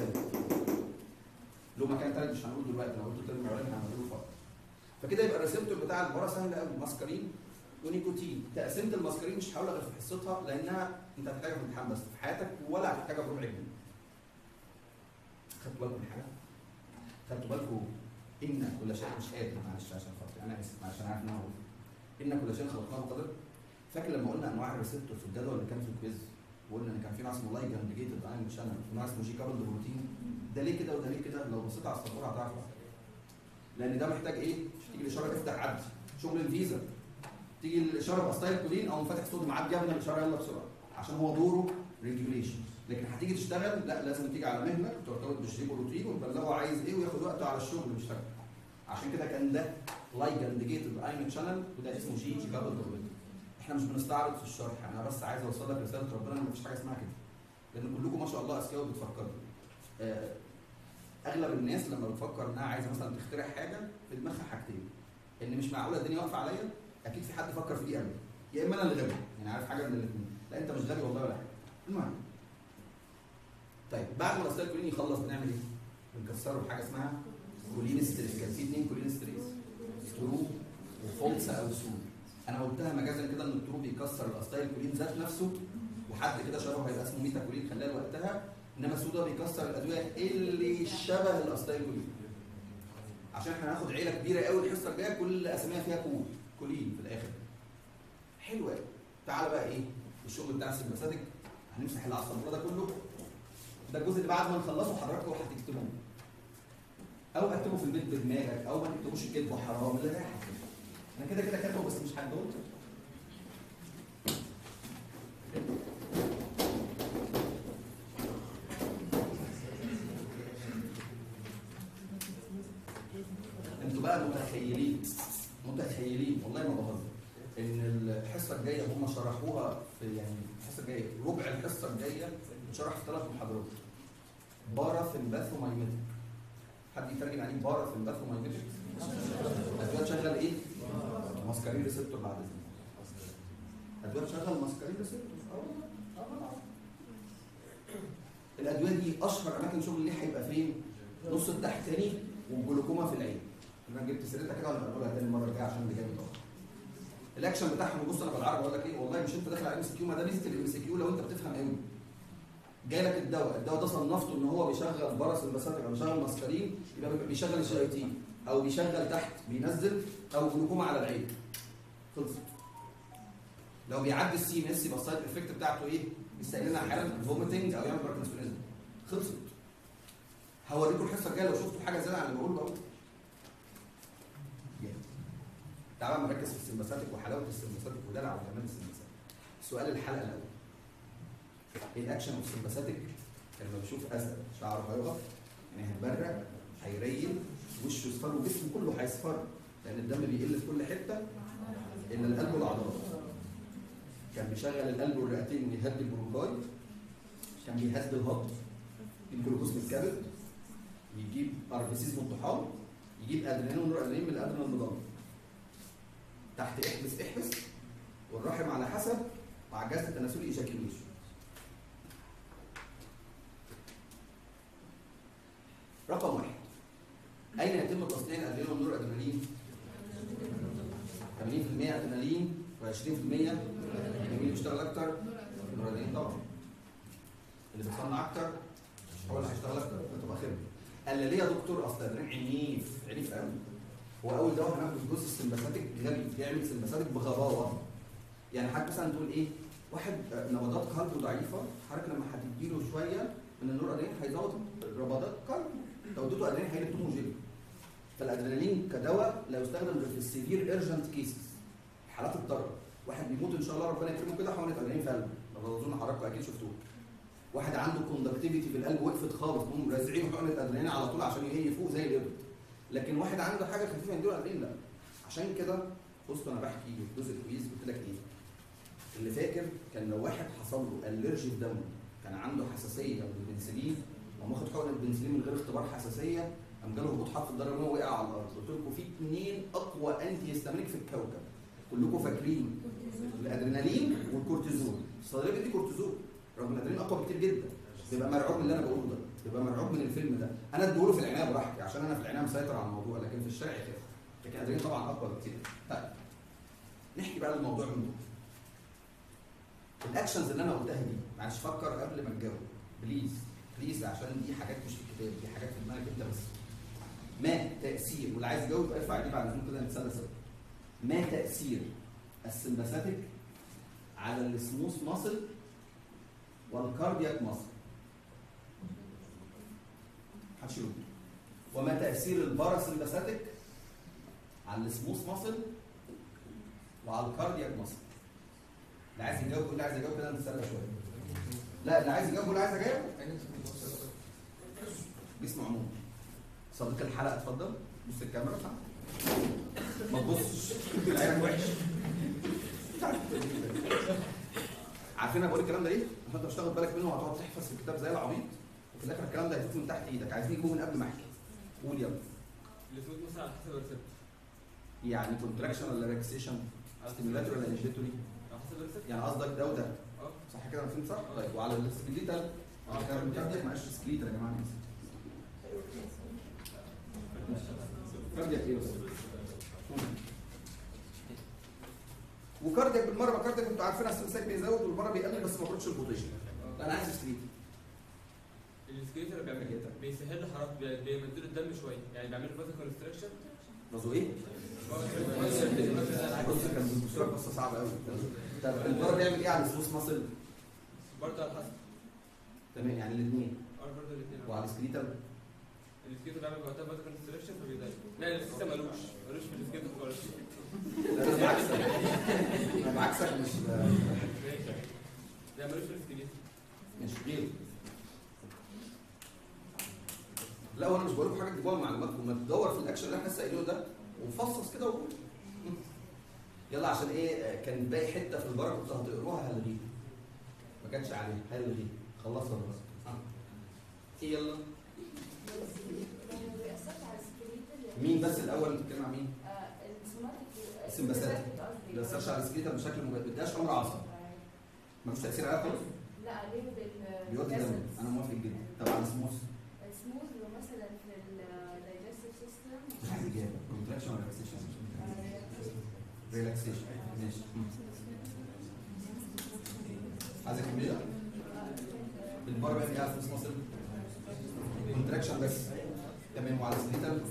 A: له مكان ثالث مش هنقول دلوقتي لو قلت ترم اولاني هنعمله فقط فكده يبقى الريسبتور بتاع البارا سهل قوي ماسكارين ونيكوتين تقسيمه الماسكارين مش هقول غير في حصتها لانها انت هتحتاجها في الامتحان بس في حياتك ولا هتحتاجها بربع جنيه خدتوا بالكم من حاجه؟ خدتوا بالكم ان كل شيء مش قادر معلش عشان خاطري انا اسف عشان عارف ان انا هقول ان كل شيء خلقناه بقدر فاكر لما قلنا انواع الريسبتور في الجدول اللي كان في الكويز وقلنا ان كان في نوع اسمه لايجند جيتد ايون شانل ونوع اسمه جي كاربون بروتين ده ليه كده وده ليه كده لو بصيت على السبوره هتعرف لان ده محتاج ايه؟ مش تيجي الاشاره تفتح عدي شغل الفيزا تيجي الاشاره باستايل كولين او فاتح صوت معدي يا ابني الاشاره يلا بسرعه عشان هو دوره ريجوليشن لكن هتيجي تشتغل لا لازم تيجي على مهنك وترتبط بشريك وروتين وتبلغه عايز ايه وياخد وقته على الشغل ويشتغل عشان كده كان ده لايجند جيتد ايمن شانل وده اسمه جي جي كابل احنا مش بنستعرض في الشرح انا بس عايز اوصل لك رساله ربنا ان مفيش حاجه اسمها كده لان كلكم ما شاء الله اذكياء وبتفكروا آه، اغلب الناس لما بتفكر انها عايزه مثلا تخترع حاجه في دماغها حاجتين ان مش معقوله الدنيا واقفه عليا اكيد في حد فكر في دي قبل يا اما انا اللي غبي يعني عارف حاجه من الاثنين لا انت مش غبي والله ولا حاجه المهم طيب بعد ما الاستاذ كولين يخلص بنعمل ايه؟ بنكسره بحاجه اسمها كولين ستريس كان في اثنين كولين ستريس ترو وفولس او سو انا قلتها مجازا كده ان الترو بيكسر الاستايل كولين ذات نفسه وحد كده شبهه هيبقى اسمه ميتا كولين خلال وقتها انما السو ده بيكسر الادويه اللي شبه الاستايل كولين عشان احنا هناخد عيله كبيره قوي الحصه الجايه كل اساميها فيها كول كولين في الاخر حلوه قوي تعالى بقى ايه الشغل بتاع السمباثيك هنمسح العصب ده كله ده الجزء اللي بعد ما نخلصه حضراتكم هتكتبوه او اكتبه في البيت بدماغك او ما تكتبوش الكذب حرام اللي رايح انا كده كده كاتبه بس مش هدول انتوا بقى متخيلين متخيلين والله ما بهزر ان الحصه الجايه هم شرحوها في يعني الحصه الجايه ربع الحصه الجايه اتشرح في ثلاث محاضرات باراثمباثومايميتك حد يترجم عليه باراثمباثومايميتك ادويه تشغل ايه؟ ماسكارين ريسبتور بعد اذنك ادويه تشغل ماسكارين ريسبتور اه والله، اه والله. الادويه دي اشهر اماكن شغل ليه هيبقى فين؟ نص التحتاني والجلوكوما في العين انا جبت سيرتها كده ولا بقولها تاني المره الجايه عشان اللي جاي طبعا الاكشن بتاعهم بص انا بالعربي اقول لك ايه والله مش انت داخل على ام سي كيو ما ده ميزه الام سي كيو لو انت بتفهم قوي جاي لك الدواء الدواء ده صنفته ان هو بيشغل برس البساتيك او بيشغل ماسكارين يبقى بيشغل الجي اي تي او بيشغل تحت بينزل او جلوكوما على العين خلصت لو بيعدي السي ام اس يبقى السايد افكت بتاعته ايه؟ يستقلنا حالا فوميتنج او يعمل باركنسونيزم خلصت هوريكم الحصه الجايه لو شفتوا حاجه زياده عن اللي بقوله بقول تعالى نركز في السمباثيك وحلاوه السمباثيك ودلع وجمال السمباثيك سؤال الحلقه الاول ايه الاكشن اوف السمباثيك لما بشوف اسد شعره هيقف يعني هيتبرق هيريل وشه يصفر وجسمه كله هيصفر لان الدم بيقل في كل حته الا القلب والعضلات كان بيشغل القلب والرئتين ويهدي البرونكاي كان بيهدي الهضم الجلوكوز من الكبد يجيب اربسيس من الطحال يجيب ادرينالين ونور ادرينالين من الادرينال المضاد تحت احبس احبس والرحم على حسب مع الجهاز التناسلي ايجاكيوليشن رقم واحد اين يتم تصنيع الادرينال والنور ادرينالين 80% ادرينالين و20% مين اللي بيشتغل اكتر؟ النور ادرينالين طبعا اللي بيصنع اكتر هو اللي هيشتغل اكتر تبقى خبره قال لي ليه يا دكتور اصل الادرينالين عنيف عنيف قوي هو اول دواء هناخد الجزء السمباثيك غبي بيعمل سمباثيك بغباوه يعني حضرتك مثلا تقول ايه واحد آه، نبضات قلبه ضعيفه حضرتك لما هتديله شويه من النور ادرينالين هيزود نبضات قلبه لو اديته ادرينالين هيقلب توموجينيك فالادرينالين كدواء لا يستخدم غير في السيفير ايرجنت كيسز حالات الضرر واحد بيموت ان شاء الله ربنا يكرمه كده حقنه ادرينالين في قلبه لو اظن حضراتكم اكيد شفتوه واحد عنده كوندكتيفيتي في القلب وقفت خالص هم رازعين حقنه ادرينالين على طول عشان يهي فوق زي القرد لكن واحد عنده حاجه خفيفه يديله ادرينالين لا عشان كده بص انا بحكي في جزء الكويز قلت لك ايه اللي فاكر كان لو واحد حصل له الرجي في دمه كان عنده حساسيه من البنسلين وقام واخد حقنه البنسلين من غير اختبار حساسيه قام جاله هبوط حرف الدرجه ان هو وقع على الارض قلت لكم في اثنين اقوى انتي هيستامينيك في الكوكب كلكم فاكرين الادرينالين والكورتيزون الصيدليه بتدي كورتيزون رغم ان الادرينالين اقوى بكتير جدا بيبقى مرعوب من اللي انا بقوله ده بيبقى مرعوب من الفيلم ده انا اديهوله في العنايه براحتي عشان انا في العنايه مسيطر على الموضوع لكن في الشارع يخاف لكن الادرينالين طبعا اقوى بكتير طيب نحكي بقى الموضوع من دول الاكشنز اللي انا قلتها دي معلش فكر قبل ما تجاوب بليز بليز عشان دي حاجات مش في الكتاب دي حاجات في دماغك انت بس ما تاثير واللي عايز يجاوب يبقى ارفع ايديه بعد اذنكم كده نتسلى سوا ما تاثير السمباثيك على السموث ماسل والكاردياك ماسل محدش يرد وما تاثير الباراسمباثيك على السموث ماسل وعلى الكاردياك ماسل اللي عايز يجاوب اللي عايز يجاوب كده نتسلى شويه لا اللي عايز يجاوب واللي عايز اجاوب جسم عموما صديق الحلقه اتفضل بص الكاميرا صح ما تبصش العيال وحش عارفين انا بقول الكلام ده ليه؟ عشان انت مش تاخد بالك منه وهتقعد تحفظ في الكتاب زي العبيط وفي الاخر الكلام ده هيفوت من تحت ايدك عايزين يجوا من قبل ما احكي قول يلا
B: الفلوس مثلا على حسب الريسبت
A: يعني كونتراكشن ولا ريلاكسيشن ستيميولاتوري ولا انهبيتوري
B: على حسب الريسبت
A: يعني قصدك ده وده
B: اه
A: صح كده انا فهمت صح؟ طيب وعلى السكليتال على الكلام ده معلش سكليتال يا جماعه كاردياك ايه بس؟ وكاردياك بالمره ما كاردياك انتوا عارفين اصل الانسان بيزود والمره بيقلل بس ما بياخدش البوتنشال لا انا عايز سكليتال
B: السكيلتر بيعمل كده بيسهل الحركه بي- بيمدله الدم شويه يعني بيعمل له فازو كونستراكشن
A: بصوا ايه؟ بص كان بيبص لك قصه صعبه قوي طب المره بيعمل ايه على السموث ماسل؟
B: برضه على حسب
A: تمام يعني الاثنين
B: اه برضه الاثنين
A: وعلى السكليتال
B: السكيلتر بيعمل وقتها فازو كونستراكشن فبيضايق لا السكيلتر ملوش ملوش في السكيلتر خالص
A: انا بعكسك انا بعكسك مش
B: لا ملوش في السكيلتر
A: مش غير لا وانا مش بقول لكم حاجه تجيبوها من معلوماتكم ما تدور في الاكشن اللي احنا لسه قايلينه ده وفصص كده وقول يلا عشان ايه آه، كان باقي حته في البركه كنتوا هتقروها هلغيها ما كانش عليها هلغيها خلصنا بس آه. ايه يلا مين بس الاول بتتكلم عن مين؟ السمباثيك. ما تاثرش على السكيتر بشكل مباشر ما اداش امر عصبي ملوش تاثير عليها خالص
C: لا ليه بال
A: بيودي دم انا موافق جدا طب على السموث
C: السموث لو مثلا في الدايجستيف سيستم
A: مش عايز اجابه كونتراكشن ولا ريلاكسيشن ريلاكسيشن ماشي عايز اكملها بالمره بقى ايه على الفلوس مصر كونتراكشن بس تمام وعلى السكيتر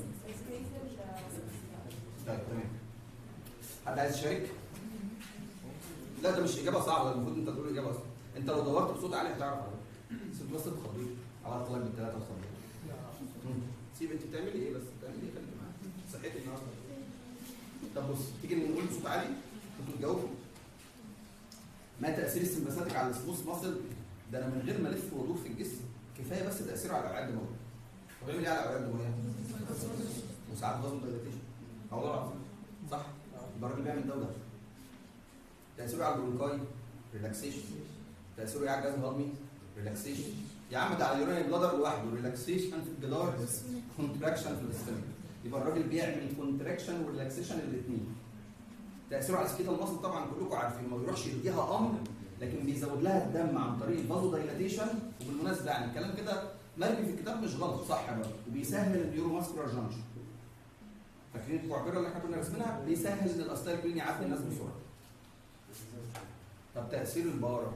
A: طيب تمام حد عايز يشارك؟ لا ده مش اجابه صعبه ده المفروض انت تقول الاجابه اصلا انت لو دورت بصوت عالي هتعرف على فكرة. سيب بس تخضيك عملت لك بالثلاثه وخضيك سيب انت بتعملي ايه بس بتعملي ايه خليكي معايا صحتي النهارده طب بص تيجي نقول بصوت عالي انتوا تجاوبوا ما تاثير السمباثيك على السموث ماسل ده انا من غير ما الف وادور في الجسم كفايه بس تاثيره على الاوعيه الدمويه طب بيعمل ايه على الاوعيه الدمويه؟ وساعات غاز دايليتيشن اه والله العظيم صح يبقى الراجل بيعمل ده وده تاثيره على البرونكاي ريلاكسيشن تاثيره إيه على الجهاز الهضمي ريلاكسيشن يا عم ده على اليورين بلادر لوحده ريلاكسيشن في الجدار كونتراكشن في الاستمك يبقى الراجل بيعمل كونتراكشن وريلاكسيشن الاثنين تاثيره على السكيتال ماسل طبعا كلكم عارفين ما بيروحش يديها امر لكن بيزود لها الدم عن طريق الفازو دايلاتيشن وبالمناسبه يعني الكلام كده مرمي في الكتاب مش غلط صح برضه وبيسهل النيورو ماسكولار جانكشن فاكرين الكوعبره اللي احنا كنا راسمينها بيسهل ان الاستايل كلين يعدي الناس بسرعه طب تاثير البارة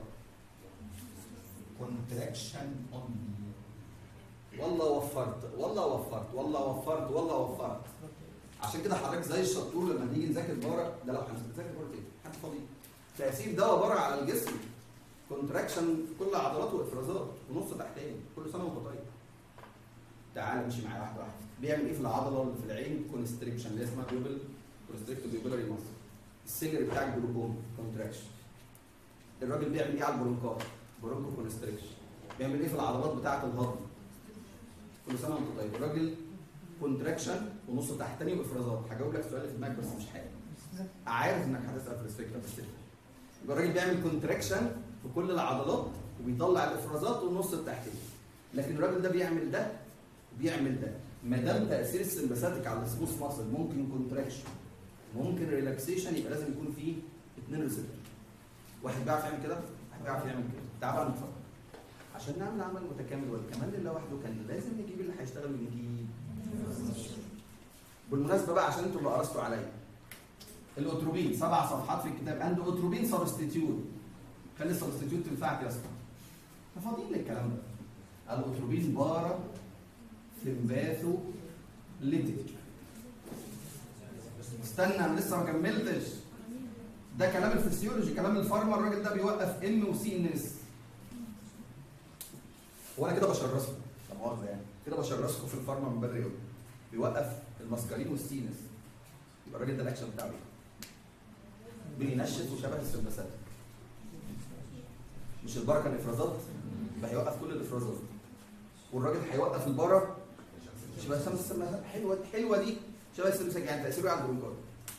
A: كونتراكشن اون والله وفرت والله وفرت والله وفرت والله وفرت عشان كده حضرتك زي الشطور لما نيجي نذاكر بارة ده لو هنذاكر بارة ايه؟ حد فاضي تاثير دواء بارة على الجسم كونتراكشن في كل عضلات وافرازات ونص تحتاني كل سنه وانت طيب تعال امشي معايا واحده واحده بيعمل ايه في العضله اللي في العين كونستريكشن اللي اسمها بيوبل كونستريكتو بيوبلري ماسل السجر بتاع الجلوكوم كونتراكشن الراجل بيعمل ايه على البرونكات برونكو كونستريكشن بيعمل ايه في العضلات بتاعه الهضم كل سنه وانت طيب الراجل كونتراكشن ونص تحتاني وافرازات هجاوب لك سؤال في دماغك بس مش حاجه عارف انك هتسال في السفكره بس يبقى الراجل بيعمل كونتراكشن في كل العضلات وبيطلع الافرازات والنص التحتاني لكن الراجل ده بيعمل ده وبيعمل ده ما دام تاثير السمباثيك على السموث ماسل ممكن كونتراكشن ممكن ريلاكسيشن يبقى لازم يكون فيه اثنين ريسبتور واحد بيعرف يعمل كده واحد بيعرف يعمل كده تعال بقى نتفرج عشان نعمل عمل متكامل والكمال لله وحده كان لازم نجيب اللي هيشتغل ونجيب بالمناسبه بقى عشان انتوا اللي قرصتوا عليا الاوتروبين سبع صفحات في الكتاب اند اوتروبين سبستيتيوت خلي السبستيتيوت تنفعك يا اسطى احنا فاضيين للكلام ده الاوتروبين بارا سمباثو ليتيك استنى انا لسه ما كملتش ده كلام الفسيولوجي كلام الفارما الراجل ده بيوقف ام وسي ان اس هو انا كده بشرسكم لا مؤاخذه يعني كده بشرسكم في الفارما من بدري قوي بيوقف الماسكارين والسي ان اس يبقى الراجل ده الاكشن بتاعه ايه؟ بينشف وشبه السمباسات مش البركه الافرازات يبقى هيوقف كل الافرازات والراجل هيوقف البره شبه السم السم حلوه حلوه دي شبه السم يعني تاثيره إيه على البرونكار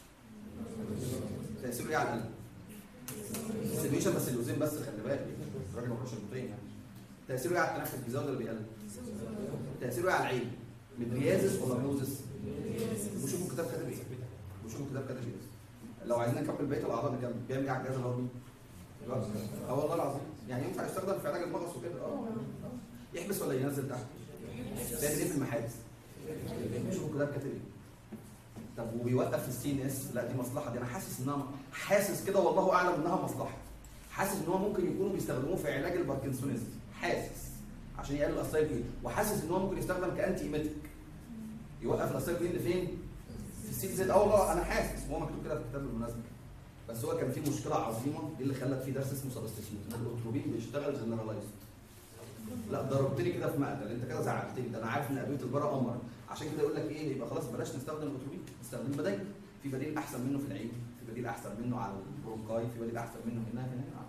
A: تاثيره ايه على القلب سيميشن بس اللوزين بس خلي بالك الراجل ما بيروحش البطين يعني تاثيره ايه على التنفس بيزود ولا بيقلل تاثيره ايه على العين مدريازس ولا ميوزس وشوفوا الكتاب كاتب ايه وشوفوا الكتاب كاتب ايه لو عايزين نكمل بقيه الاعضاء نكمل بيعمل ايه على الجهاز الهضمي اه والله العظيم يعني ينفع يستخدم في علاج المغص وكده اه يحبس ولا ينزل تحت بيعمل ايه في المحابس شوفوا الكتاب كاتب ايه طب وبيوقف في السي ان اس لا دي مصلحه دي انا حاسس انها حاسس كده والله اعلم انها مصلحه حاسس ان هو ممكن يكونوا بيستخدموه في علاج الباركنسونيزم حاسس عشان يقلل الاسايكلين وحاسس ان هو ممكن يستخدم كانتي ايميتيك يوقف الاسايكلين لفين؟ في السي زد اه والله انا حاسس هو مكتوب كده في الكتاب بالمناسبه بس هو كان في مشكله عظيمه دي اللي خلت في درس اسمه سبستيشن ان الاوتروبين بيشتغل جنرالايزد لا ضربتني كده في مقتل انت كده زعلتني ده انا عارف ان ادويه البراء قمر عشان كده يقول لك ايه يبقى خلاص بلاش نستخدم الاوتروبين نستخدم بديل في بديل احسن منه في العين في بديل احسن منه على البرونكاي في بديل احسن منه هنا هنا هنا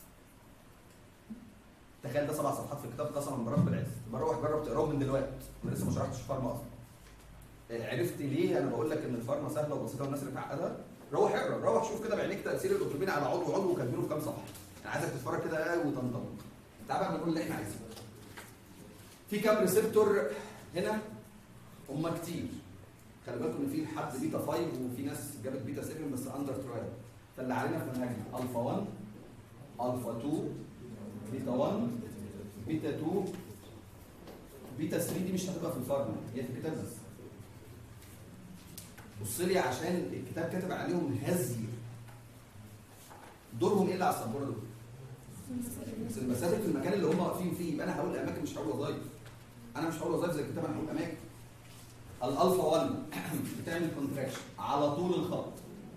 A: تخيل ده سبع صفحات في الكتاب قسما برب العز بروح جرب تقراهم من دلوقتي انا لسه ما شرحتش الفارما اصلا آه، عرفت ليه انا بقول لك ان الفارما سهله وبسيطه والناس اللي بتعقدها روح اقرا روح شوف كده بعينيك تاثير الاوتروبين على عضو عضو وكاتبينه في كام صفحه انا عايزك تتفرج كده وتنطلق تعال بقى نقول اللي احنا عايزينه في كام ريسبتور هنا هم كتير خلي بالكم ان في حد بيتا 5 وفي ناس جابت بيتا 7 بس اندر ترايل فاللي علينا في منهجنا الفا 1 الفا 2 بيتا 1 بيتا 2 بيتا 3 دي مش هتبقى في الفارما هي في الكتاب بس بص لي عشان الكتاب كاتب عليهم هزي دورهم ايه اللي على السبوره دول؟ المسافه في المكان اللي هم واقفين فيه يبقى انا هقول اماكن مش هقول وظايف انا مش هقول وظايف زي الكتاب انا هقول اماكن الالفا 1 بتعمل كونتراكشن على طول الخط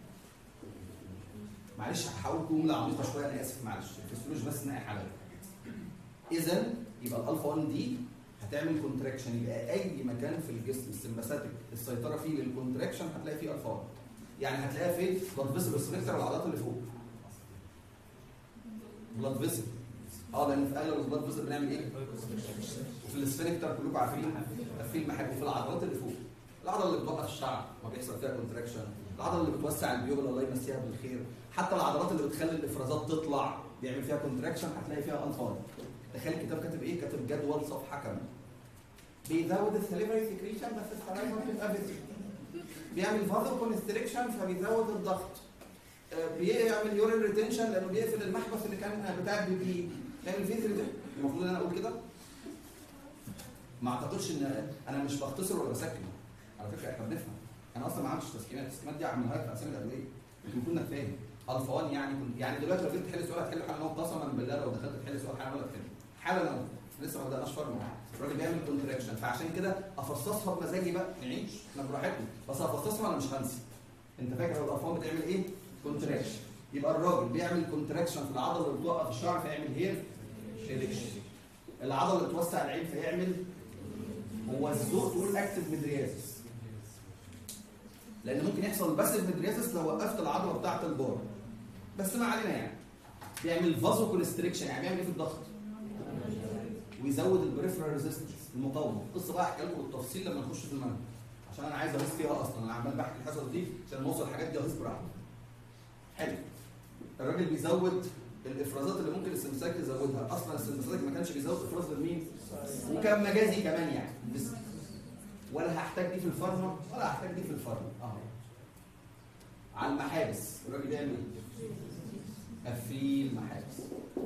A: معلش هحاول جمله عميقه شويه انا اسف معلش الفسيولوجي بس نقي حلقه اذا يبقى الالفا 1 دي هتعمل كونتراكشن يبقى اي مكان في الجسم السمباثيك السيطره فيه للكونتراكشن هتلاقي فيه الفا 1 يعني هتلاقيها فين؟ بلاد فيسل سبكتر العضلات اللي فوق بلاد فيسل اه لان في اغلب البلاد فيسل بنعمل ايه؟ وفي السفنكتر كلكم عارفين قافلين المحاك وفي العضلات اللي فوق العضله اللي بتوقف الشعر ما بيحصل فيها كونتراكشن العضله اللي بتوسع البيوبل الله يمسيها بالخير حتى العضلات اللي بتخلي الافرازات تطلع بيعمل فيها كونتراكشن هتلاقي فيها الفا تخيل الكتاب كاتب ايه؟ كاتب جدول صفحه كامله بيزود السليفري سكريشن بس السلايفا بتبقى بيزي بيعمل فازو كونستريكشن فبيزود الضغط آه، بيعمل يورين ريتنشن لانه بيقفل المحبس اللي كان بتاع البي بي بيعمل فيه المفروض ان انا اقول كده ما اعتقدش ان انا مش بختصر ولا بسكن على فكره احنا بنفهم انا اصلا ما عملتش تسكينات التسكينات دي عاملها لك في اسامي الادويه انت المفروض انك فاهم الفا 1 يعني كنت يعني دلوقتي لو جيت تحل سؤال هتحل حالا هو قسما بالله لو دخلت تحل سؤال حالا ولا تحل حالا اهو لسه ما بدأناش فرق الراجل بيعمل كونتراكشن فعشان كده افصصها بمزاجي بقى نعيش احنا براحتنا بس افصصها انا مش هنسى انت فاكر لو الافوان بتعمل ايه؟ كونتراكشن يبقى الراجل بيعمل كونتراكشن في العضله اللي بتوقف الشعر فيعمل هير ريدكشن العضله اللي بتوسع العين فيعمل هو الذوق تقول اكتف مدريازس لان ممكن يحصل بس المدريازس لو وقفت العضله بتاعت البار بس ما علينا يعني بيعمل فازو كونستريكشن يعني بيعمل ايه في الضغط ويزود البريفرال ريزيستنس المقاومه القصه بقى احكي لكم بالتفصيل لما نخش في المنهج عشان انا عايز اغيظ فيها اصلا انا عمال بحكي الحصص دي عشان نوصل الحاجات دي اغيظ براحتي حلو الراجل بيزود الافرازات اللي ممكن السمساك يزودها اصلا السمساك ما كانش بيزود افراز لمين وكان مجازي كمان يعني بس ولا هحتاج دي في الفارما ولا هحتاج دي في الفارما اهو على المحابس الراجل بيعمل ايه؟ قفيل محابس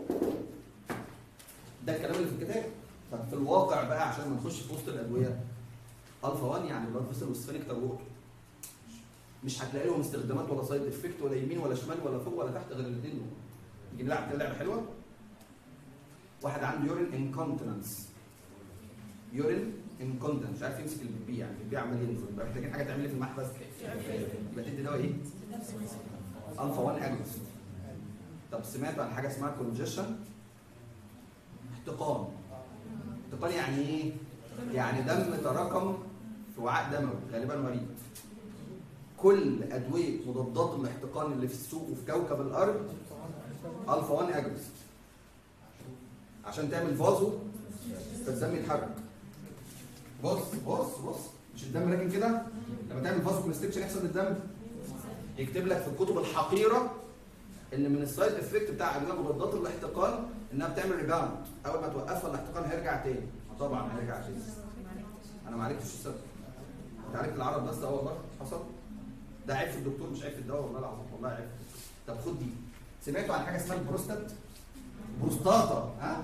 A: ده الكلام اللي في الكتاب طب في الواقع بقى عشان ما نخش في وسط الادويه الفا 1 يعني بلاد فيسل والسفنكتر ووتر مش هتلاقي لهم استخدامات ولا سايد افكت ولا يمين ولا شمال ولا فوق ولا تحت غير الاثنين دول نيجي نلعب كده لعبه حلوه واحد عنده يورين انكونتنس يورين انكونتنس مش عارف يمسك البيبي يعني البيبي عمال ينزل يبقى محتاجين حاجه تعمل لي في المحبس يبقى تدي دواء ايه؟ الفا 1 اجونست طب سمعتوا عن حاجه اسمها كونجيشن احتقان احتقان يعني ايه؟ يعني دم تراكم في وعاء دموي غالبا مريض كل ادويه مضادات الاحتقان اللي في السوق وفي كوكب الارض الفا 1 اجونست عشان تعمل فازو فالدم يتحرك بص بص بص مش الدم راكن كده لما تعمل فازو كونستريكشن يحصل الدم يكتب لك في الكتب الحقيره ان من السايد افكت بتاع ادويه مضادات الاحتقان انها بتعمل ريباوند اول ما توقفها الاحتقان هيرجع تاني طبعا هيرجع تاني انا ما عرفتش السبب انت عرفت العرض بس ده والله حصل ده عيب في الدكتور مش عيب في الدواء والله العظيم والله عيب طب خد دي سمعتوا عن حاجه اسمها البروستات بروستاتا ها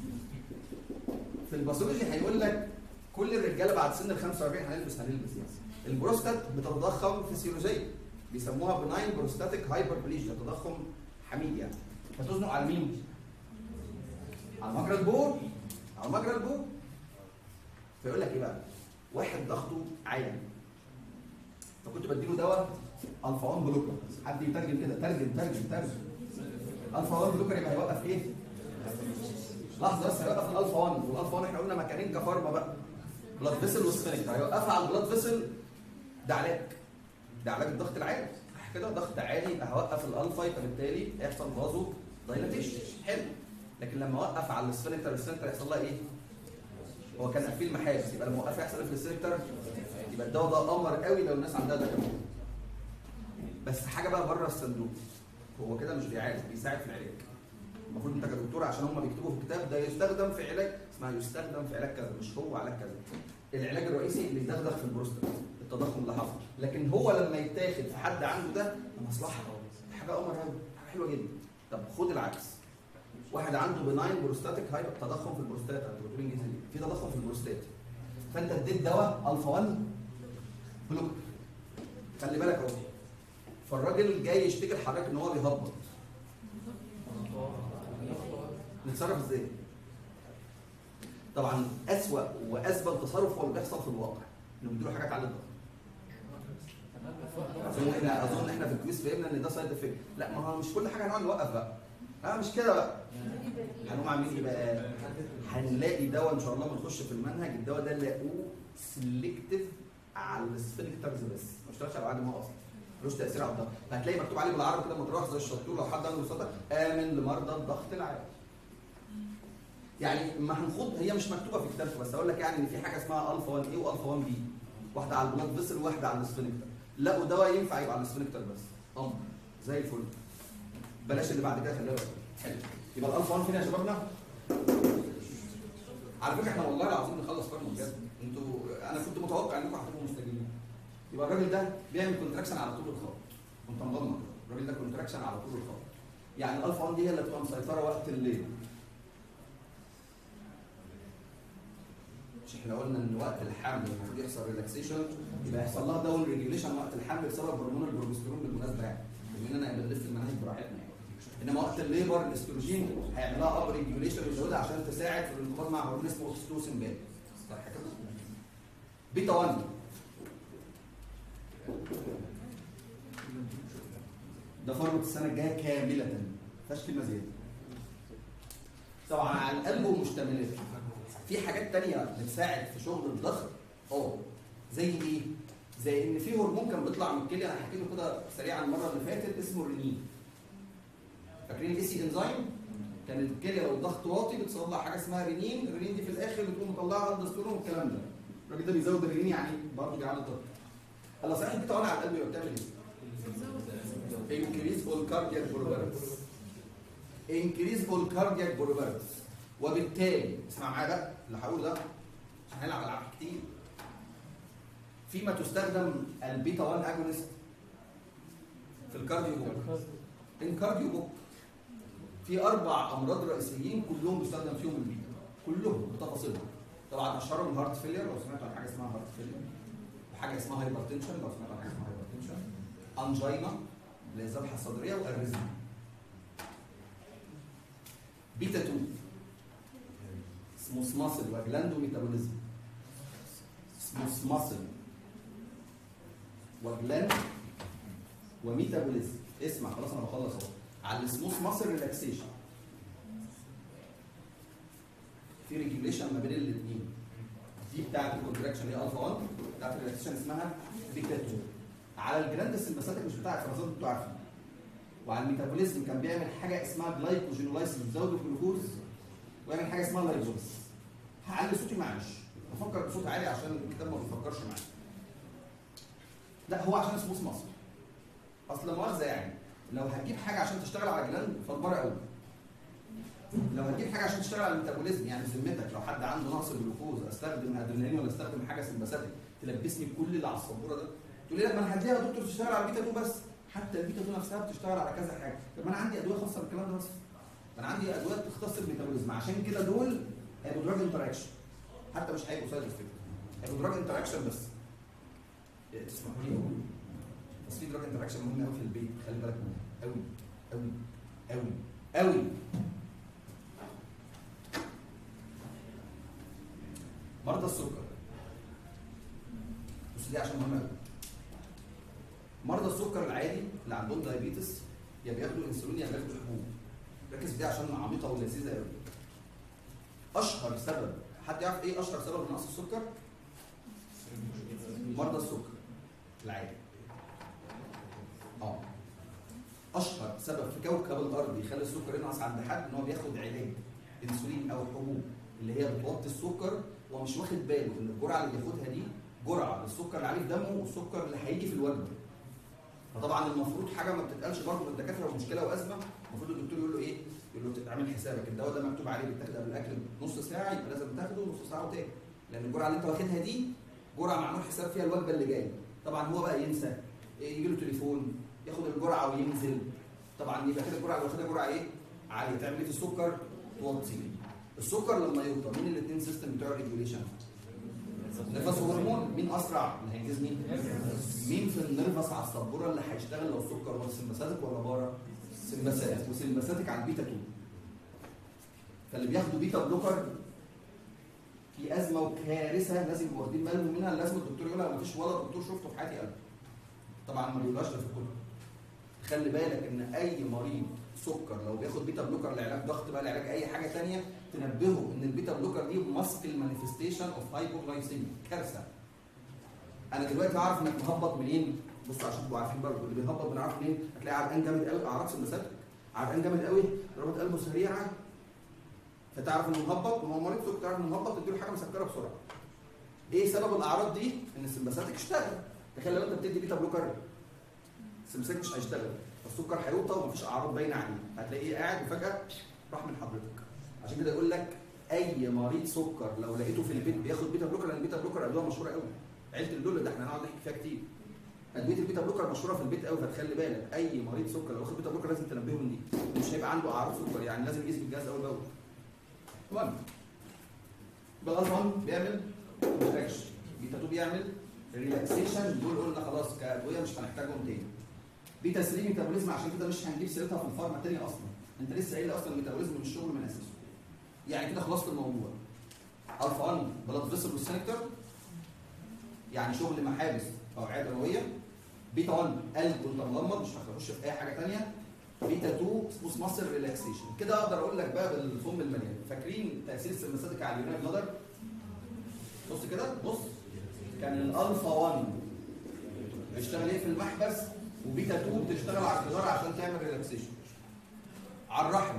A: في الباثولوجي هيقول لك كل الرجاله بعد سن ال 45 هنلبس هنلبس يعني البروستات بتتضخم فسيولوجيا بيسموها بناين بروستاتيك هايبربليجيا تضخم حميد يعني فتزنق على مين؟ على مجرى البول على مجرى البول فيقول لك ايه بقى؟ واحد ضغطه عالي فكنت بديله دواء الفا 1 بلوكر حد يترجم كده ترجم ترجم ترجم الفا 1 بلوكر يبقى هيوقف ايه؟ لحظه بس هيوقف الالفا 1 والالفا 1 احنا قلنا مكانين كفارما بقى بلاد فيسل وسفنكتر هيوقفها على البلاد فيسل ده علاج ده علاج الضغط العالي صح كده ضغط عالي يبقى هوقف الالفا يبقى بالتالي هيحصل فازو دايلاتيشن حلو لكن لما اوقف على السفنكتر السفنكتر يحصل لها ايه؟ هو كان قافل محابس يبقى لما اوقف يحصل ايه في السفنكتر؟ يبقى الدواء ده قمر قوي لو الناس عندها ده كمان بس حاجه بقى بره الصندوق هو كده مش بيعالج بيساعد في العلاج المفروض انت كدكتور عشان هم بيكتبوا في الكتاب ده يستخدم في علاج اسمها يستخدم في علاج كذا مش هو علاج كذا العلاج الرئيسي اللي يدغدغ في البروستات التضخم اللي حصل لكن هو لما يتاخد في حد عنده ده ده مصلحه حاجه قمر قوي حاجه حلوه جدا طب خد العكس واحد عنده بناين بروستاتيك هايبر تضخم في البروستات انت بتقول انجليزي في تضخم في البروستات فانت اديت دواء الفا 1 بلوك خلي بالك اهو فالراجل جاي يشتكي لحضرتك ان هو بيهبط نتصرف ازاي؟ طبعا اسوأ واسبل تصرف هو اللي بيحصل في الواقع انه بيديله حاجات على الضغط اظن احنا اظن احنا في الكويس فهمنا ان ده سايد افكت لا ما هو مش كل حاجه هنقعد نوقف بقى لا مش كده بقى هنقوم عاملين ايه بقى؟ هنلاقي دواء ان شاء الله ما نخش في المنهج الدواء ده نلاقوه سلكتيف على السفنكترز بس ما اشتغلش على بعد ما هو اصلا ملوش تاثير على الضغط هتلاقي مكتوب عليه بالعربي كده لما تروح زي الشطور لو حد عنده بساطه امن لمرضى الضغط العالي يعني ما هنخوض هي مش مكتوبه في كتابته بس اقول لك يعني ان في حاجه اسمها الفا 1 اي والفا 1 بي واحده على البلاد فيسل وواحده على السفنكتر لقوا دواء ينفع يبقى على السفنكتر بس امر زي الفل بلاش اللي بعد كده خليها بقى. حلو يبقى الالفا 1 فين يا شبابنا؟ على فكره احنا والله العظيم نخلص فارما بجد انتوا انا كنت متوقع انكم هتبقوا مستجيبين يبقى الراجل ده بيعمل كونتراكشن على طول الخط وانت مغمض الراجل ده كونتراكشن على طول الخط يعني الالفا 1 دي هي اللي بتبقى مسيطره وقت الليل مش احنا قلنا ان وقت الحمل المفروض يحصل ريلاكسيشن يبقى يحصل لها داون ريجيوليشن وقت الحمل بسبب هرمون البروجسترون بالمناسبه يعني بما اننا بنلف المناهج براحتنا يعني انما وقت الليبر الاستروجين هيعمل لها اب ريجيوليشن ويزودها عشان تساعد في الانقباض مع هرمون اسمه اوكسيتوسين باين صح كده؟ بيتا 1 ده فورمة السنة الجاية كاملة ما فيهاش كلمة زيادة طبعا على القلب ومشتملات في حاجات تانية بتساعد في شغل الضغط اه زي ايه؟ زي ان في هرمون كان بيطلع من الكليه انا حكيت له كده سريعا المره اللي فاتت اسمه الرينين فاكرين الاي سي انزيم كانت الكليه لو الضغط واطي بتصنع حاجه اسمها رينين الرينين دي في الاخر بتقوم مطلعها الدستور والكلام ده الراجل ده بيزود الرينين يعني برضه بيعلي الضغط الله صحيح انت على القلب يبقى بتعمل ايه؟ increase all cardiac burburinus increase all cardiac burburinus وبالتالي اسمع معايا بقى اللي هقوله ده عشان هنلعب العاب كتير فيما تستخدم البيتا 1 اجونست في الكارديو بوك الكارديو بوك في اربع امراض رئيسيين كلهم بيستخدم فيهم البيتا كلهم بتفاصيلهم طبعا اشهرهم الهارت فيلير لو سمعت عن حاجه اسمها هارت فيلير وحاجه اسمها هايبرتنشن لو سمعت عن حاجه اسمها هايبرتنشن انجينا اللي هي الذبحه الصدريه والاريزما بيتا 2 اسمه ماسل وجلاندو ميتابوليزم اسمه ماسل وجلاند وميتابوليزم اسمع خلاص انا بخلص اهو على السموث ماسل ريلاكسيشن في ريجوليشن ما بين الاثنين دي بتاعت الكونتراكشن هي الفا 1 بتاعت الريلاكسيشن اسمها بيتا 2 على الجلاند السمباثيك مش بتاع الفرازات انتوا عارفين وعلى الميتابوليزم كان بيعمل حاجه اسمها جلايكوجينولايسيس بتزود الجلوكوز ويعمل حاجه اسمها لايبوليس هعلي صوتي معلش بفكر بصوت عالي عشان الكتاب ما بيفكرش معايا لا هو عشان اسمه اسم مصر اصل لا مؤاخذه يعني لو هتجيب حاجه عشان تشتغل على جلاند فالبره قوي لو هتجيب حاجه عشان تشتغل على الميتابوليزم يعني ذمتك لو حد عنده نقص جلوكوز استخدم ادرينالين ولا استخدم حاجه سمباثيك تلبسني بكل اللي على السبوره ده تقول لي لا ما انا هديها يا دكتور تشتغل على البيتا 2 بس حتى البيتا 2 نفسها بتشتغل على كذا حاجه طب ما انا عندي ادويه خاصه بالكلام ده بس انا عندي ادويه تختص الميتابوليزم عشان كده دول هيبقوا دراج انتراكشن حتى مش هيبقوا سايد افكت هيبقوا دراج انتراكشن بس إيه، تسمحوا لي أقول؟ بس في دراج انتراكشن مهم قوي في البيت خلي بالك منه قوي قوي قوي قوي مرضى السكر بص دي عشان مهمه قوي مرضى السكر العادي اللي عندهم دايابيتس يا بياخدوا انسولين يا بياخدوا حبوب ركز في دي عشان عميقه ولذيذه قوي اشهر سبب حد يعرف ايه اشهر سبب لنقص السكر مرضى السكر العادي اه اشهر سبب في كوكب الارض يخلي السكر ينقص عند حد ان هو بياخد علاج انسولين او حبوب اللي هي بتوطي السكر ومش واخد باله ان الجرعه اللي بياخدها دي جرعه للسكر اللي عليه في دمه والسكر اللي هيجي في الوجبه فطبعا المفروض حاجه ما بتتقالش برضه من الدكاتره ومشكله وازمه المفروض الدكتور يقول له ايه؟ يقول له اعمل حسابك الدواء ده مكتوب عليه بيتاخد قبل الاكل نص ساعه يبقى لازم تاخده نص ساعه وتاني لان الجرعه اللي انت واخدها دي جرعه معمول حساب فيها الوجبه اللي جايه طبعا هو بقى ينسى إيه، يجي له تليفون ياخد الجرعه وينزل طبعا يبقى كده الجرعه اللي واخدها جرعه ايه؟ عاليه تعمل ايه في السكر؟ توطيه السكر لما يوطى مين الاثنين سيستم بتوع الريجوليشن؟ نفس وهرمون مين اسرع اللي هينجز مين؟ مين في النرفس على السبوره اللي هيشتغل لو السكر هو سمباثيك ولا بارا؟ سمباثيك وسمباثيك على البيتا 2 فاللي بياخدوا بيتا بلوكر في ازمه وكارثه لازم يبقوا واخدين بالهم منها لازم الدكتور يقولها ما فيش ولا دكتور شفته في حياتي قبل طبعا ما بيقولهاش ده في الكتب خلي بالك ان اي مريض سكر لو بياخد بيتا بلوكر لعلاج ضغط بقى لعلاج اي حاجه ثانيه تنبهه ان البيتا بلوكر دي ماسك المانيفستيشن اوف هايبوغلايسيميا كارثه انا دلوقتي هعرف انك مهبط منين بصوا عشان تبقوا عارفين برضه اللي بيهبط بنعرف منين هتلاقي عرقان جامد قوي اعراض سمسات عرقان جامد قوي ضربات قلبه سريعه فتعرف انه مهبط وهو مريض سكر تعرف انه مهبط تديله حاجه مسكره بسرعه ايه سبب الاعراض دي ان السمباثيك اشتغل تخيل لو انت بتدي بيتا بلوكر السمسات مش هيشتغل فالسكر هيوطى ومفيش اعراض باينه عليه هتلاقيه قاعد وفجاه راح من حضرتك عشان كده يقول لك اي مريض سكر لو لقيته في البيت بياخد بيتا بلوكر لان البيتا بلوكر ادويه مشهوره قوي عيله اللول ده احنا هنقعد نحكي فيها كتير ادويه البيتا بلوكر مشهوره في البيت قوي فتخلي بالك اي مريض سكر لو واخد بيتا بلوكر لازم تنبهه من دي مش هيبقى عنده اعراض سكر يعني لازم يقيس بالجهاز اول باول المهم يبقى الفا بيعمل كونتراكشن بيتا 2 بيعمل ريلاكسيشن دول قلنا خلاص كادويه مش هنحتاجهم تاني بيتا 3 ميتابوليزم عشان كده مش هنجيب سيرتها في الفارما تاني اصلا انت لسه قايل اصلا الميتابوليزم مش شغل من اساسه يعني كده خلصت الموضوع الفا 1 بلاد فيسل والسنكتر يعني شغل محابس اوعيه دمويه بيتا 1 قلب وانت مغمض مش هتخش في اي حاجه ثانيه بيتا 2 سموث ماسل ريلاكسيشن كده اقدر اقول لك بقى بالفم المليان فاكرين تاثير السمساتيك على اليونان بلادر بص كده بص كان الالفا 1 بيشتغل ايه في المحبس وبيتا 2 بتشتغل على الجدار عشان تعمل ريلاكسيشن على الرحم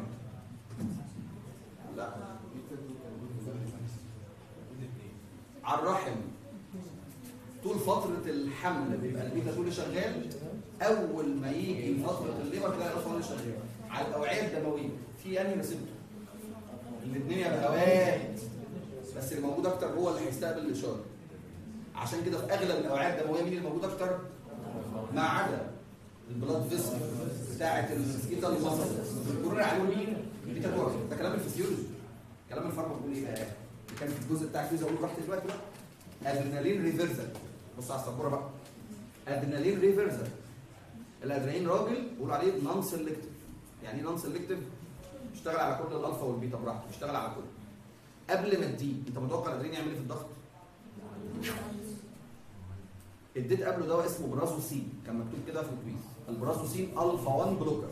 A: لا على الرحم طول فترة الحمل بيبقى البيتا 2 شغال أول ما يجي فترة الليبر تلاقي الألفا 1 شغال على الأوعية الدموية في أنهي ريسبتور الاثنين يا بهوات بس اللي موجود أكتر هو اللي هيستقبل الإشارة عشان كده في أغلب الأوعية الدموية مين اللي موجود أكتر؟ ما عدا البلاد فيسل بتاعة السكيتا المصل الكورونا عليه مين؟ البيتا 2 ده كلام الفسيولوجي كلام الفارما بيقول ايه بقى؟ اللي كان في الجزء بتاع الفيزا اقول رحت دلوقتي بقى ادرينالين ريفرزل بص على السبوره بقى ادرينالين ريفرزل الادرينالين راجل بيقول عليه نون سيلكتيف يعني ايه نون سيلكتيف بيشتغل على كل الالفا والبيتا براحته بيشتغل على كله قبل ما تديه انت متوقع الادرينالين يعمل ايه في الضغط؟ اديت قبله دواء اسمه برازوسين كان مكتوب كده في الكويز البرازوسين الفا 1 بلوكر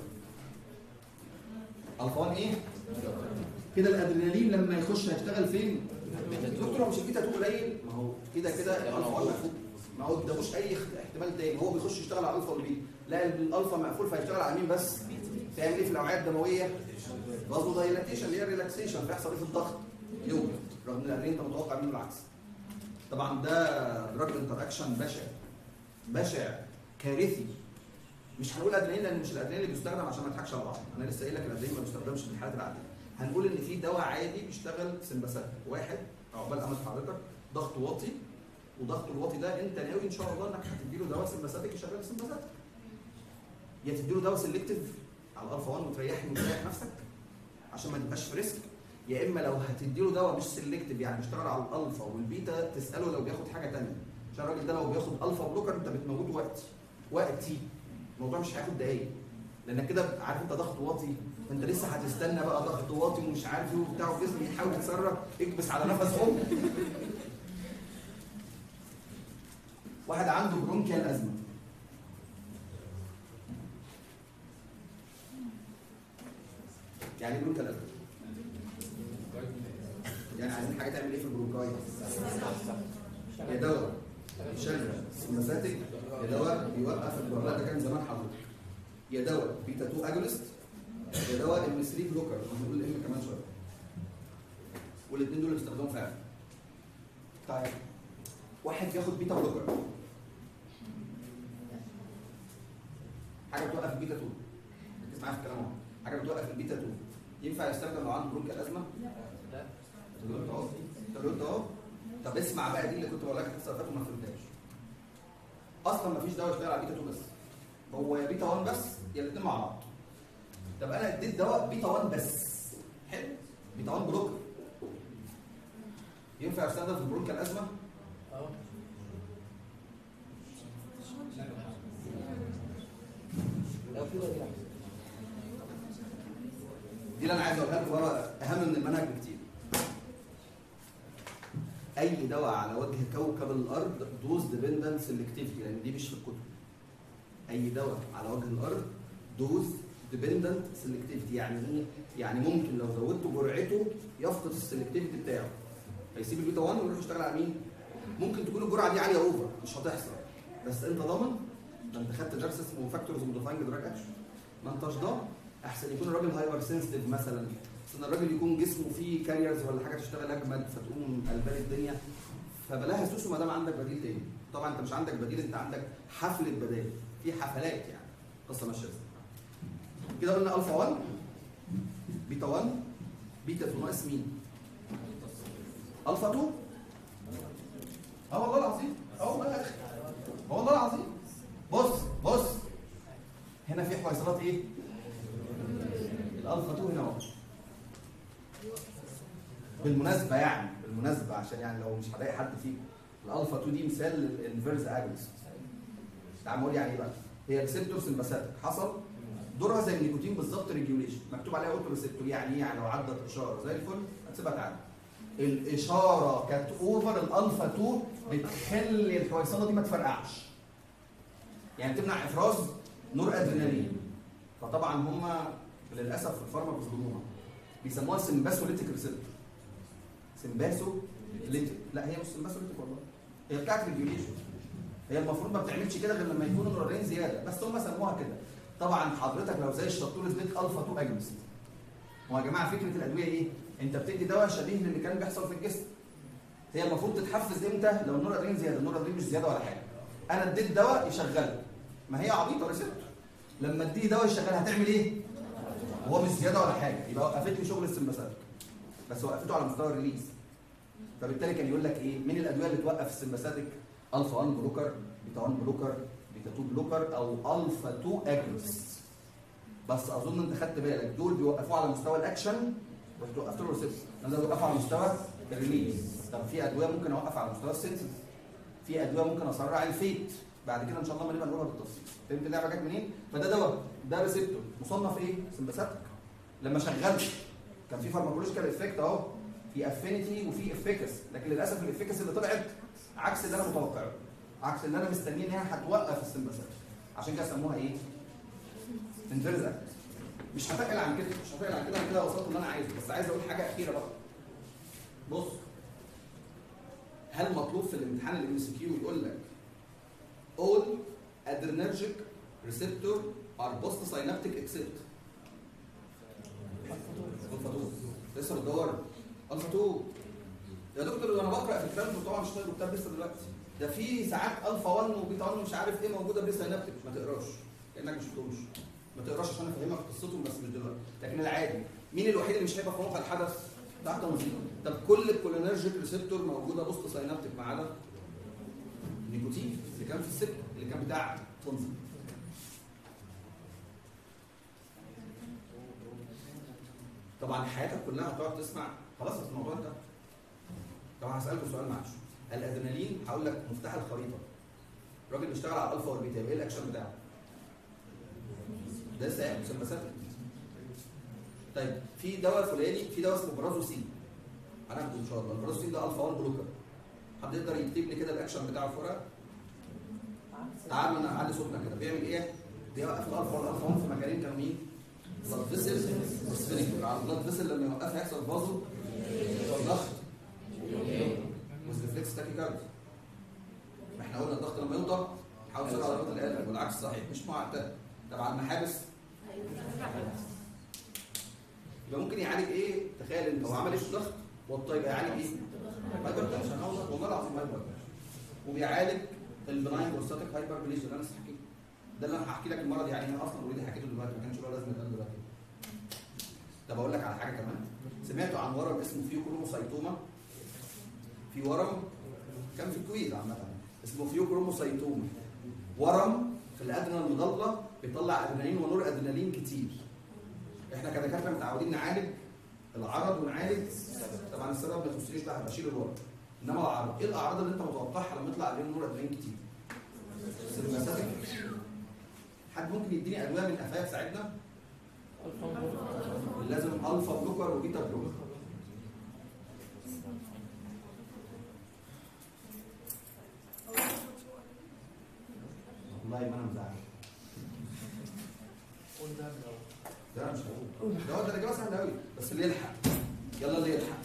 A: الفا 1 ايه؟ كده الادرينالين لما يخش هيشتغل فين؟ دكتور هو مش البيتا 2 قليل ما هو كده كده الالفا 1 مقفول ما هو قداموش اي اخت- احتمال تاني هو بيخش يشتغل على الالفا والبيتا لا الالفا مقفول فهيشتغل على مين بس؟ تعمل ايه في الاوعيه الدمويه؟ فازو دايلاتيشن اللي هي ريلاكسيشن فيحصل ايه في الضغط؟ يوجد رغم ان الادرينالين انت متوقع منه العكس طبعا ده دراج انتر اكشن بشع بشع كارثي مش هنقول ادرينالين لان مش الادرينالين اللي بيستخدم عشان ما نضحكش على بعض انا لسه قايل لك الادرينالين ما بيستخدمش في الحالات العاديه هنقول ان في دواء عادي بيشتغل سمباسات واحد عقبال امل حضرتك ضغط واطي وضغط الواطي ده انت ناوي ان شاء الله انك هتديله دواء سمباساتيك يشغل سمباسات يا تديله دواء سيلكتيف على الالفا 1 وتريحني وتريح نفسك عشان ما تبقاش في ريسك يا اما لو هتديله دواء مش سيلكتيف يعني بيشتغل على الالفا والبيتا تساله لو بياخد حاجه ثانيه عشان الراجل ده لو بياخد الفا بلوكر انت بتموته وقت وقتي الموضوع مش هياخد دقايق لانك كده عارف انت ضغط واطي فانت لسه هتستنى بقى ضغط واطي ومش عارف ايه وبتاع والجسم يحاول يتصرف اكبس على نفس ام واحد عنده برونكيال ازمه يعني ايه برونكيال ازمه يعني عايزين حاجه تعمل ايه في البرونكاي يا دواء يشغل سماساتيك يا دواء بيوقف البرونكاي ده كان زمان حضرتك يا دواء بيتا 2 اجونست يا دواء ام 3 بلوكر هنقول ام كمان شويه والاثنين دول بيستخدموا فعلا طيب واحد بياخد بيتا بلوكر حاجه بتوقف البيتا 2 ركز معايا في الكلام اهو حاجه بتوقف البيتا 2 ينفع يستخدم لو عنده برونكيال ازمه؟ انت قلت اهو انت قلت اهو طب اسمع بقى دي اللي كنت بقول لك التصرفات وما فهمتهاش اصلا ما فيش دواء يشتغل على بيتا 2 بس هو يا بيتا 1 بس يا الاثنين مع بعض طب انا اديت دواء بيتا 1 بس حلو بيتا 1 بلوكر ينفع يستخدم في برونكيال ازمه؟
D: لو في بديل
A: دي اللي انا عايز اقولها لك ورا اهم من المنهج بكتير. اي دواء على وجه كوكب الارض دوز ديبندنت سيلكتيفيتي لان دي مش في الكتب. اي دواء على وجه الارض دوز ديبندنت سيلكتيفيتي يعني ايه؟ يعني ممكن لو زودت جرعته يفقد السيلكتيفيتي بتاعه. هيسيب البيتا 1 ويروح يشتغل على مين؟ ممكن تكون الجرعه دي عاليه اوفر مش هتحصل بس انت ضامن ده انت خدت درس اسمه فاكتورز موديفاينج دراج اكشن ما انتش ضامن احسن يكون الراجل هايبر سنسيتيف مثلا احسن الراجل يكون جسمه فيه كاريرز ولا حاجه تشتغل اجمد فتقوم قلبان الدنيا فبلاها سوسو ما دام عندك بديل تاني طبعا انت مش عندك بديل انت عندك حفله بدائل في حفلات يعني قصه ماشيه ازاي كده قلنا الفا 1 بيتا 1 بيتا 2 ناقص مين؟ الفا 2 اه والله العظيم اه والله يا اخي اه والله العظيم بص بص هنا في حويصلات ايه؟ الالفا 2 هنا اهو بالمناسبه يعني بالمناسبه عشان يعني لو مش هلاقي حد فيكم الالفا 2 دي مثال للانفيرس اجونست تعال نقول يعني ايه بقى؟ هي ريسبتور سمباثيك حصل دورها زي النيكوتين بالظبط ريجوليشن مكتوب عليها اوتو ريسبتور يعني ايه؟ يعني لو عدت اشاره زي الفل هتسيبها تعدي الاشاره كانت اوفر الالفا 2 بتخلي الحويصله دي ما تفرقعش يعني تمنع افراز نور ادرينالين فطبعا هم للاسف في الفارما بيظلموها بيسموها سمباسوليتيك ريسبتور سمباسوليتيك لا هي مش سمباسوليتيك والله هي بتاعت ريجوليشن هي المفروض ما بتعملش كده غير لما يكونوا نورين زياده بس هم سموها كده طبعا حضرتك لو زي الشطور اديت الفا 2 اجنست هو يا جماعه فكره الادويه ايه؟ انت بتدي دواء شبيه للي كان بيحصل في الجسم هي المفروض تتحفز امتى؟ لو النور ادرينالين زياده، النور ادرينالين مش زياده ولا حاجه. انا اديت دواء يشغله. ما هي عبيطه ريسبتور. لما اديه دواء يشغلها هتعمل ايه؟ هو مش زياده ولا حاجه، يبقى وقفت لي شغل السمباسات. بس وقفته على مستوى الريليز. فبالتالي كان يقول لك ايه؟ من الادويه اللي توقف السمباساتيك؟ الفا 1 بلوكر، بيتا 1 بلوكر، بيتا 2 بلوكر او الفا 2 اجونست. بس اظن انت خدت بالك دول بيوقفوه على مستوى الاكشن رحت وقفت له ريسبتور انا بوقفه على مستوى الريليز طب في ادويه ممكن اوقف على مستوى السنسز في ادويه ممكن اسرع الفيت بعد كده ان شاء الله ما نبقى نقولها بالتفصيل فهمت اللعبه جت منين فده دواء ده ريسبتور مصنف ايه سمباثيك لما شغلت كان في فارماكولوجيكال افكت اهو في افينيتي وفي افيكس لكن للاسف الافيكس اللي طلعت عكس اللي انا متوقعه عكس اللي انا مستنيه ان هي هتوقف السمباثيك عشان كده سموها ايه انفيرز مش هتقل عن كده مش هتقل عن كده انا كده وصلت اللي انا عايزه بس عايز اقول حاجه اخيره بقى بص هل مطلوب في الامتحان الام سي كيو يقول لك all adrenergic receptor are post synaptic except لسه بتدور الفا 2 يا دكتور انا بقرا في الكتاب طبعا مش طالب كتاب لسه دلوقتي ده في ساعات الفا 1 وبيتا 1 ومش عارف ايه موجوده بريسا سينابتك ما تقراش كانك مش شفتهمش ما تقراش عشان افهمك قصتهم بس مش دلوقتي لكن العادي مين الوحيد اللي مش هيبقى في موقع الحدث تحت تنظيم طب كل الكولينرجيك ريسبتور موجوده وسط سينابتك ما عدا النيكوتين اللي كان في السكه اللي كان بتاع تنظيم طبعا حياتك كلها هتقعد تسمع خلاص بس الموضوع انتهى طبعا هسالكم سؤال معلش الادرينالين هقول لك مفتاح الخريطه الراجل بيشتغل على الالفا والبيتا يبقى ايه الاكشن بتاعه؟ ده لسه مسمسات طيب في دواء فلاني في دواء اسمه برازوسين هناخده ان شاء الله البرازوسين ده الفا 1 بلوكر حد يقدر يكتب لي كده الاكشن بتاعه في ورقه تعالوا انا اعلي صوتنا كده بيعمل ايه؟ بيوقف الالفا والالفا 1 في مكانين كانوا مين؟ بلاد فيسل والسفنكتر على البلاد فيسل لما يوقفها يحصل فازو ضغط والريفلكس تاكيكارد احنا قلنا الضغط لما يوطى حاول تسرع ضربات القلب والعكس صحيح مش معتاد طبعا المحابس يبقى ممكن يعالج ايه؟ تخيل انت هو عمل ايه في الضغط؟ وطى يبقى يعالج ايه؟ هايبر تنشن والله العظيم هايبر وبيعالج البناين بروستاتيك هايبر بليجن اللي انا لسه حكيته ده اللي انا هحكي لك المرض يعني انا اصلا اوريدي حكيته دلوقتي ما كانش له لازمه يتقال دلوقتي طب اقول لك على حاجه كمان سمعتوا عن ورم اسمه فيوكروموسايتوما في ورم كان في الكويت عامه اسمه فيوكروموسايتوما ورم في الادرينال المضله بيطلع ادرينالين ونور ادرينالين كتير احنا كدكاتره متعودين نعالج العرض ونعالج طبعا السبب ما يخصنيش بقى بشيل الورم انما العرض ايه الاعراض اللي انت متوقعها لما يطلع عليهم نور ادرينالين كتير سيرماساتيك حد ممكن يديني ادويه من قفايا تساعدنا لازم الفا بلوكر وبيتا بلوكر والله ما انا مزعل لا مش هقول ده هو ده الاجابه سهله قوي بس اللي يلحق يلا اللي يلحق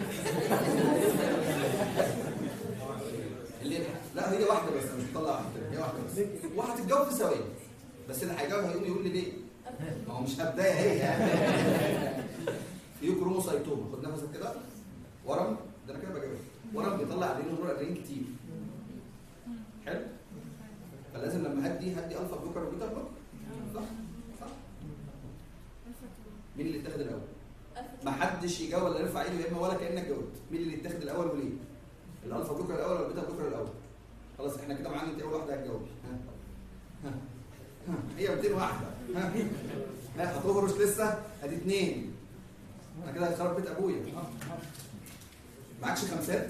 A: اللي يلحق لا هي واحده بس مش هطلع واحده هي واحده بس وهتتجاوب في ثواني بس اللي هيجاوب هيقوم يقول لي ليه ما هو مش هبدايه هي فيوكروموسايتوما خد نفسك كده ورم ده انا كده بجاوب ورم بيطلع ادرينالين ونور ادرينالين كتير حلو فلازم لما هدي هدي الفا بلوكر وبيتا بلوكر صح صح مين اللي اتاخد الاول؟ ما حدش يجاوب ولا يرفع ايده يا اما ولا كانك جاوبت مين اللي اتاخد الاول وليه؟ الالفا بلوكر الاول ولا البيتا بلوكر الاول؟ خلاص احنا كده معانا انت اول واحده هتجاوبي ها ها ها هي 200 واحده ها لا هتهرش لسه ادي اثنين انا كده هخرب بيت ابويا معكش خمسات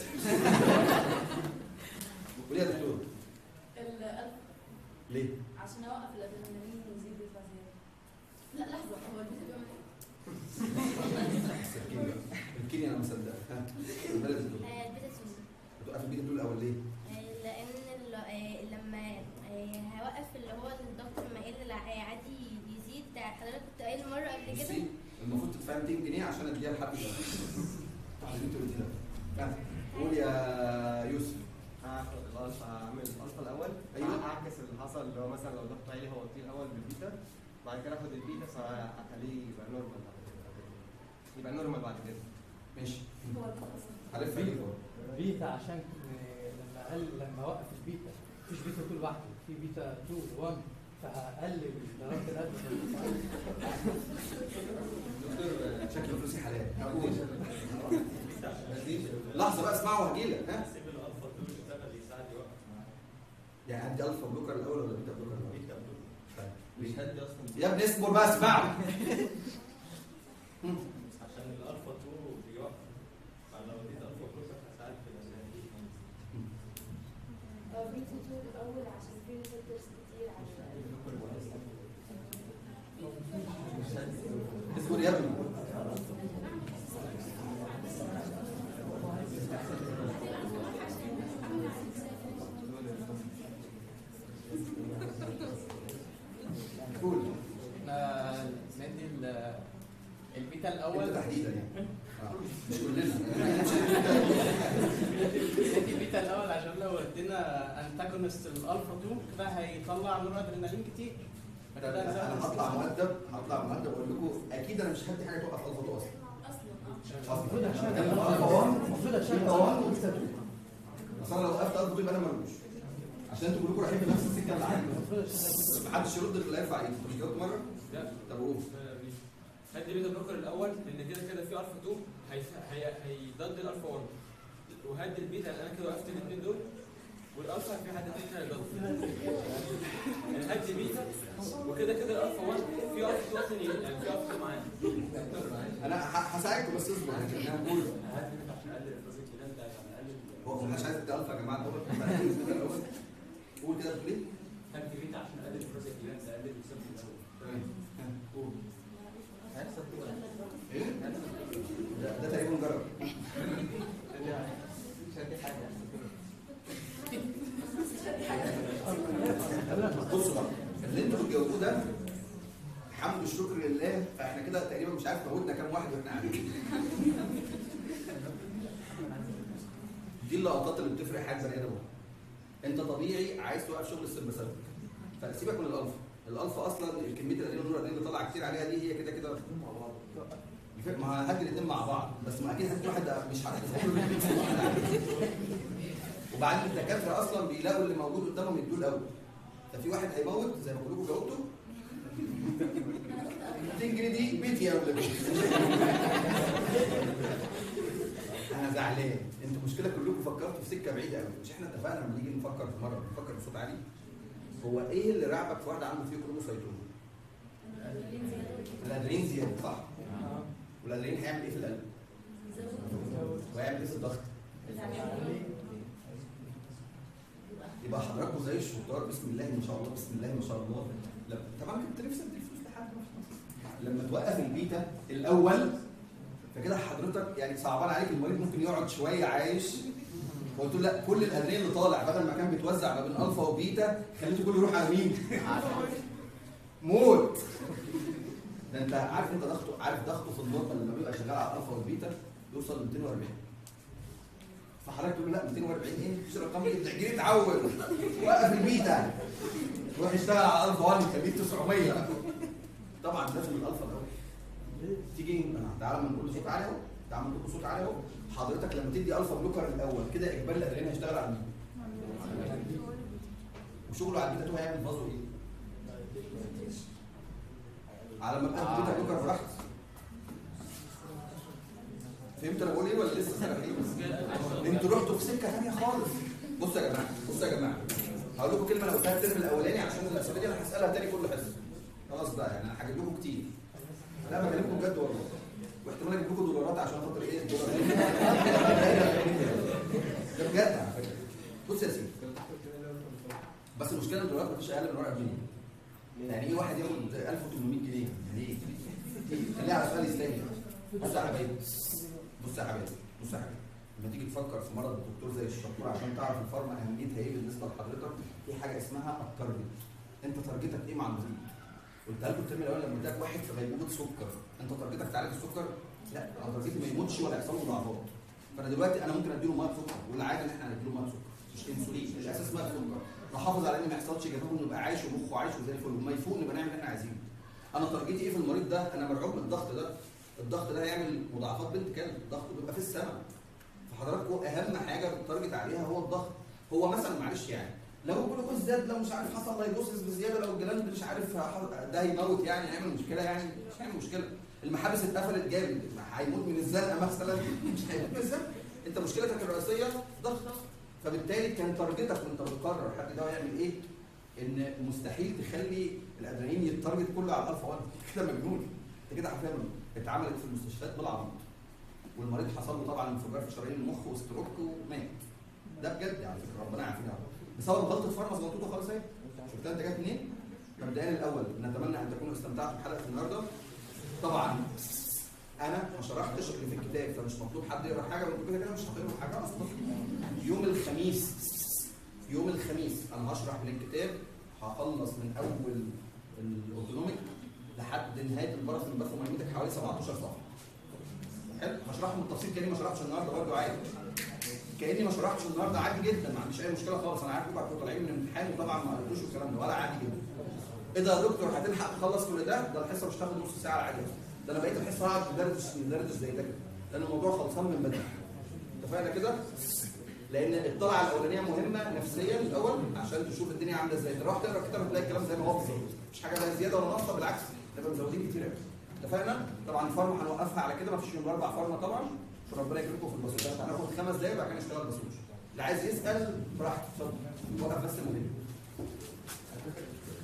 A: قولي يا دكتور
C: الألف
A: ليه؟
C: عشان اوقف الادرينالين ويزيد يطلع زياده لا لحظه هو البيتا بيعمل ايه؟
A: الكينيا الكينيا انا مصدق ها البلد دول
D: آه، البيتا سوزي
A: بتوقف البيت دول الاول ليه؟
D: آه، لان ال- آه، لما آه، هوقف اللي هو الضغط لما يقل الع- عادي يزيد حضرتك كنت قايل مره قبل كده
A: بصي المفروض تدفع 200 جنيه عشان اديها لحد ده اللي انت قلتي ده ها، قول يا يوسف
E: هاخد الالفا اعمل الالفا الاول
A: أيوة.
E: اعكس اللي حصل اللي هو مثلا لو ضغط عالي هو اطير الاول بالبيتا بعد كده اخد البيتا فاخليه يبقى نورمال بعد كده يبقى نورمال بعد كده
A: ماشي
C: هو البيتا اصلا
A: عارف ايه؟
F: بيتا عشان آه، لما قال لما وقف البيتا مفيش بيتا 2 لوحده في بيتا 2 1 فهقلل ضربات القلب
A: دكتور شكل فلوسي حلال هقول لحظه بقى اسمعوا وهجيلك ها
G: سيب الالفا دول يشتغل يساعد يوقف معاه
A: يعني هدي الفا بلوكر الاول ولا بيتا بلوكر الاول؟
G: بيتا بلوك
A: طيب.
G: مش هدي اصلا
A: يا ابني اصبر بقى اسمعوا
G: عشان الالفا 2 بيوقف فلو اديت الفا بلوك هساعد في الاساسيين
C: هو بيتا 2 الاول عشان في ريسبتورز كتير على
A: اصبر يا ابني قول
F: احنا ندي ال- البيتا الاول
A: انت تحديدا يعني آه. مش كلنا
F: ندي البيتا الاول عشان لو ادينا انتاجونست الالفا 2 كده هيطلع نور ادرينالين كتير
A: طب
F: فكده
A: انا
F: هنزود
A: هطلع مؤدب هطلع مؤدب اقول لكم اكيد انا مش هدي حاجه توقف الفا اصلا
C: اصلا اه
F: المفروض
A: اصلا
F: هشغل
A: بتكلم في الفا 1
F: المفروض هشغل
A: بيتا 1
F: بيتا 2
A: اصل انا لو وقفت الفا 2 يبقى انا ملوش عشان انتوا كلكم رايحين في نفس السكه اللي عندي
F: المفروض هشغل بيتا
A: محدش يرد غير اللي يرفع ايده طب جاوبت مره
B: لا
A: طب قول
B: هدي بيتا بلوكر الاول لان كده كده في الفا 2 هيس- هي هيضد الالفا 1 وهدي البيتا انا كده وقفت الاثنين دول والالفا في حد تاني هيضد يعني هدي بيتا وكده كده الالفا 1 في الفا 2 اصلا يعني في الفا 2 معانا
A: انا ه- هساعدكم بس اصبر لكن انا بقول هو ما حدش عايز يدي الفا يا جماعه الاول الاول قول كده بتقول ايه؟ تمام ها، قول ايه؟ ده, ده تقريبا جرب
E: مش هدي حاجه
A: بصوا بقى اللي انتوا بتجاوبوه ده الحمد والشكر لله فاحنا كده تقريبا مش عارف موتنا كام واحد واحنا قاعدين دي اللقطات اللي بتفرق حاجه زي ده انت طبيعي عايز توقف شغل السمبسات فسيبك من الالفا الالفا اصلا الكميه الادرينال والنور اللي طالعه كتير عليها دي هي كده كده الفكرة- ما هدي الاثنين مع بعض بس ما اكيد هدي واحد مش هتفكروا وبعدين الدكاتره اصلا بيلاقوا اللي موجود قدامهم يدوه الاول ففي واحد هيموت زي ما كلكم جاوبتوا 200 جنيه دي بيتي يا ولد انا زعلان انتوا مشكله كلكم فكرتوا في سكه بعيده قوي مش احنا اتفقنا لما نيجي نفكر في مره نفكر بصوت عالي هو ايه اللي رعبك في واحد عنده فيه كروموسايتوم الادرينالين زياده صح والادرينالين هيعمل ايه في القلب وهيعمل ايه في الضغط يبقى حضراتكم زي الشطار بسم الله ما شاء الله بسم الله ما شاء الله لما طبعا كنت نفسي ادي فلوس لحد لما توقف البيتا الاول فكده حضرتك يعني صعبان عليك المريض ممكن يقعد شويه عايش قلت له لا كل الادرينالين اللي طالع بدل ما كان بيتوزع ما بين الفا وبيتا خليته كله يروح على مين؟ موت ده انت عارف انت ضغطه عارف ضغطه في النورمال لما بيبقى شغال على الالفا والبيتا يوصل ل 240 فحضرتك تقول له لا 240 ايه؟ مفيش ارقام دي التحجير اتعود وقف البيتا روح اشتغل على الالفا 1 خليك 900 طبعا لازم الالفا الاول تيجي تعالى ما نقول صوت عالي اهو تعالى نقول صوت عالي اهو حضرتك لما تدي الفا بلوكر الاول كده اجباري الادرينالين هيشتغل على مين؟ وشغله على البيتا 2 هيعمل بازو ايه؟ على ما ابقى البيتا بلوكر براحتي فهمت انا بقول ايه ولا لسه سامحين؟ انتوا رحتوا في سكه ثانيه خالص بصوا يا جماعه بصوا يا جماعه هقول لكم كلمه انا قلتها الترم الاولاني عشان الاسئله دي انا هسالها تاني كل حصه خلاص بقى يعني انا هجيب لكم كتير لا بكلمكم بجد والله واحتمال اجيب لكم دولارات عشان خاطر ايه الدولارات ده بجد على فكره بص يا سيدي بس المشكله ان الدولارات مفيش اقل من ورقه جنيه يعني ايه واحد ياخد 1800 جنيه يعني ايه؟ خليها على سؤال اسلامي بص يا حبايبي بص يا حبايبي بص يا حبايبي لما تيجي تفكر في مرض الدكتور زي الشطور عشان تعرف الفارما اهميتها ايه بالنسبه لحضرتك في حاجه اسمها التارجت انت تارجتك ايه مع المريض؟ قلت لكم الترم الاول لما اداك واحد في غيبوبه سكر انت تارجتك تعالج السكر؟ لا انا تارجتي ما يموتش ولا يحصل له ضعفات فانا دلوقتي انا ممكن اديله ميه سكر والعاده ان احنا هنديله ميه سكر مش انسولين الاساس ميه سكر نحافظ على ان ما يحصلش جفاف انه يبقى عايش ومخه عايش وزي الفل وما يفوق نبقى نعمل اللي احنا عايزينه انا تارجتي ايه في المريض ده؟ انا مرعوب من الضغط ده الضغط ده هيعمل مضاعفات بنت كلب الضغط بيبقى في السماء فحضراتكم اهم حاجه بتتارجت عليها هو الضغط هو مثلا معلش يعني لو الجلوكوز زاد لو مش عارف حصل لايبوسيس بزياده لو الجلاند مش عارف ح- ده هيموت يعني هيعمل مشكله يعني مش هيعمل مشكله المحابس اتقفلت جامد هيموت من الزنقه مثلا مش هيموت من الزنقه انت مشكلتك الرئيسيه ضغط فبالتالي كان تارجتك وانت بتقرر حد ده هيعمل ايه ان مستحيل تخلي الادرينالين يتارجت كله على الالفا 1 كده مجنون انت كده حرفيا اتعملت في المستشفيات بالعبيط والمريض حصل له طبعا انفجار في شرايين المخ وستروك ومات ده بجد على فكره ربنا يعافينا يا رب بسبب غلطه فارما زغطوطه خالص اهي شفتها انت جت منين؟ مبدئيا الاول نتمنى ان تكونوا استمتعتوا بحلقه النهارده طبعا انا ما شرحتش اللي في الكتاب فمش مطلوب حد يقرا حاجه وانتوا كده كده مش هتقروا حاجه اصلا يوم الخميس يوم الخميس انا هشرح من الكتاب هخلص من اول الاوتونوميك لحد نهايه البرص من بث مهمتك حوالي 17 صفحه حلو هشرحهم بالتفصيل كاني ما شرحتش النهارده برضه عادي كاني ما شرحتش النهارده عادي جدا ما عنديش اي مشكله خالص انا عارف انكم طالعين من الامتحان وطبعا ما قريتوش والكلام ده ولا عادي جدا ايه ده يا دكتور هتلحق تخلص كل ده ده الحصه مش هتاخد نص ساعه عادي ده انا بقيت الحصه هقعد ندردش ندردش زي ده كده لان الموضوع خلصان من بدري اتفقنا كده لان الطلعه الاولانيه مهمه نفسيا الاول عشان تشوف الدنيا عامله ازاي تروح تقرا الكتاب هتلاقي الكلام زي ما هو بالظبط مش حاجه لا زياده ولا ناقصه بالعكس نبقى مزودين كتير قوي اتفقنا طبعا الفارما هنوقفها على كده مفيش يوم اربع فارما طبعا عشان ربنا يكرمكم في الباسوجات هناخد خمس دقايق وبعد كده نشتغل باسوج اللي عايز يسال براحته اتفضل وقف بس المهم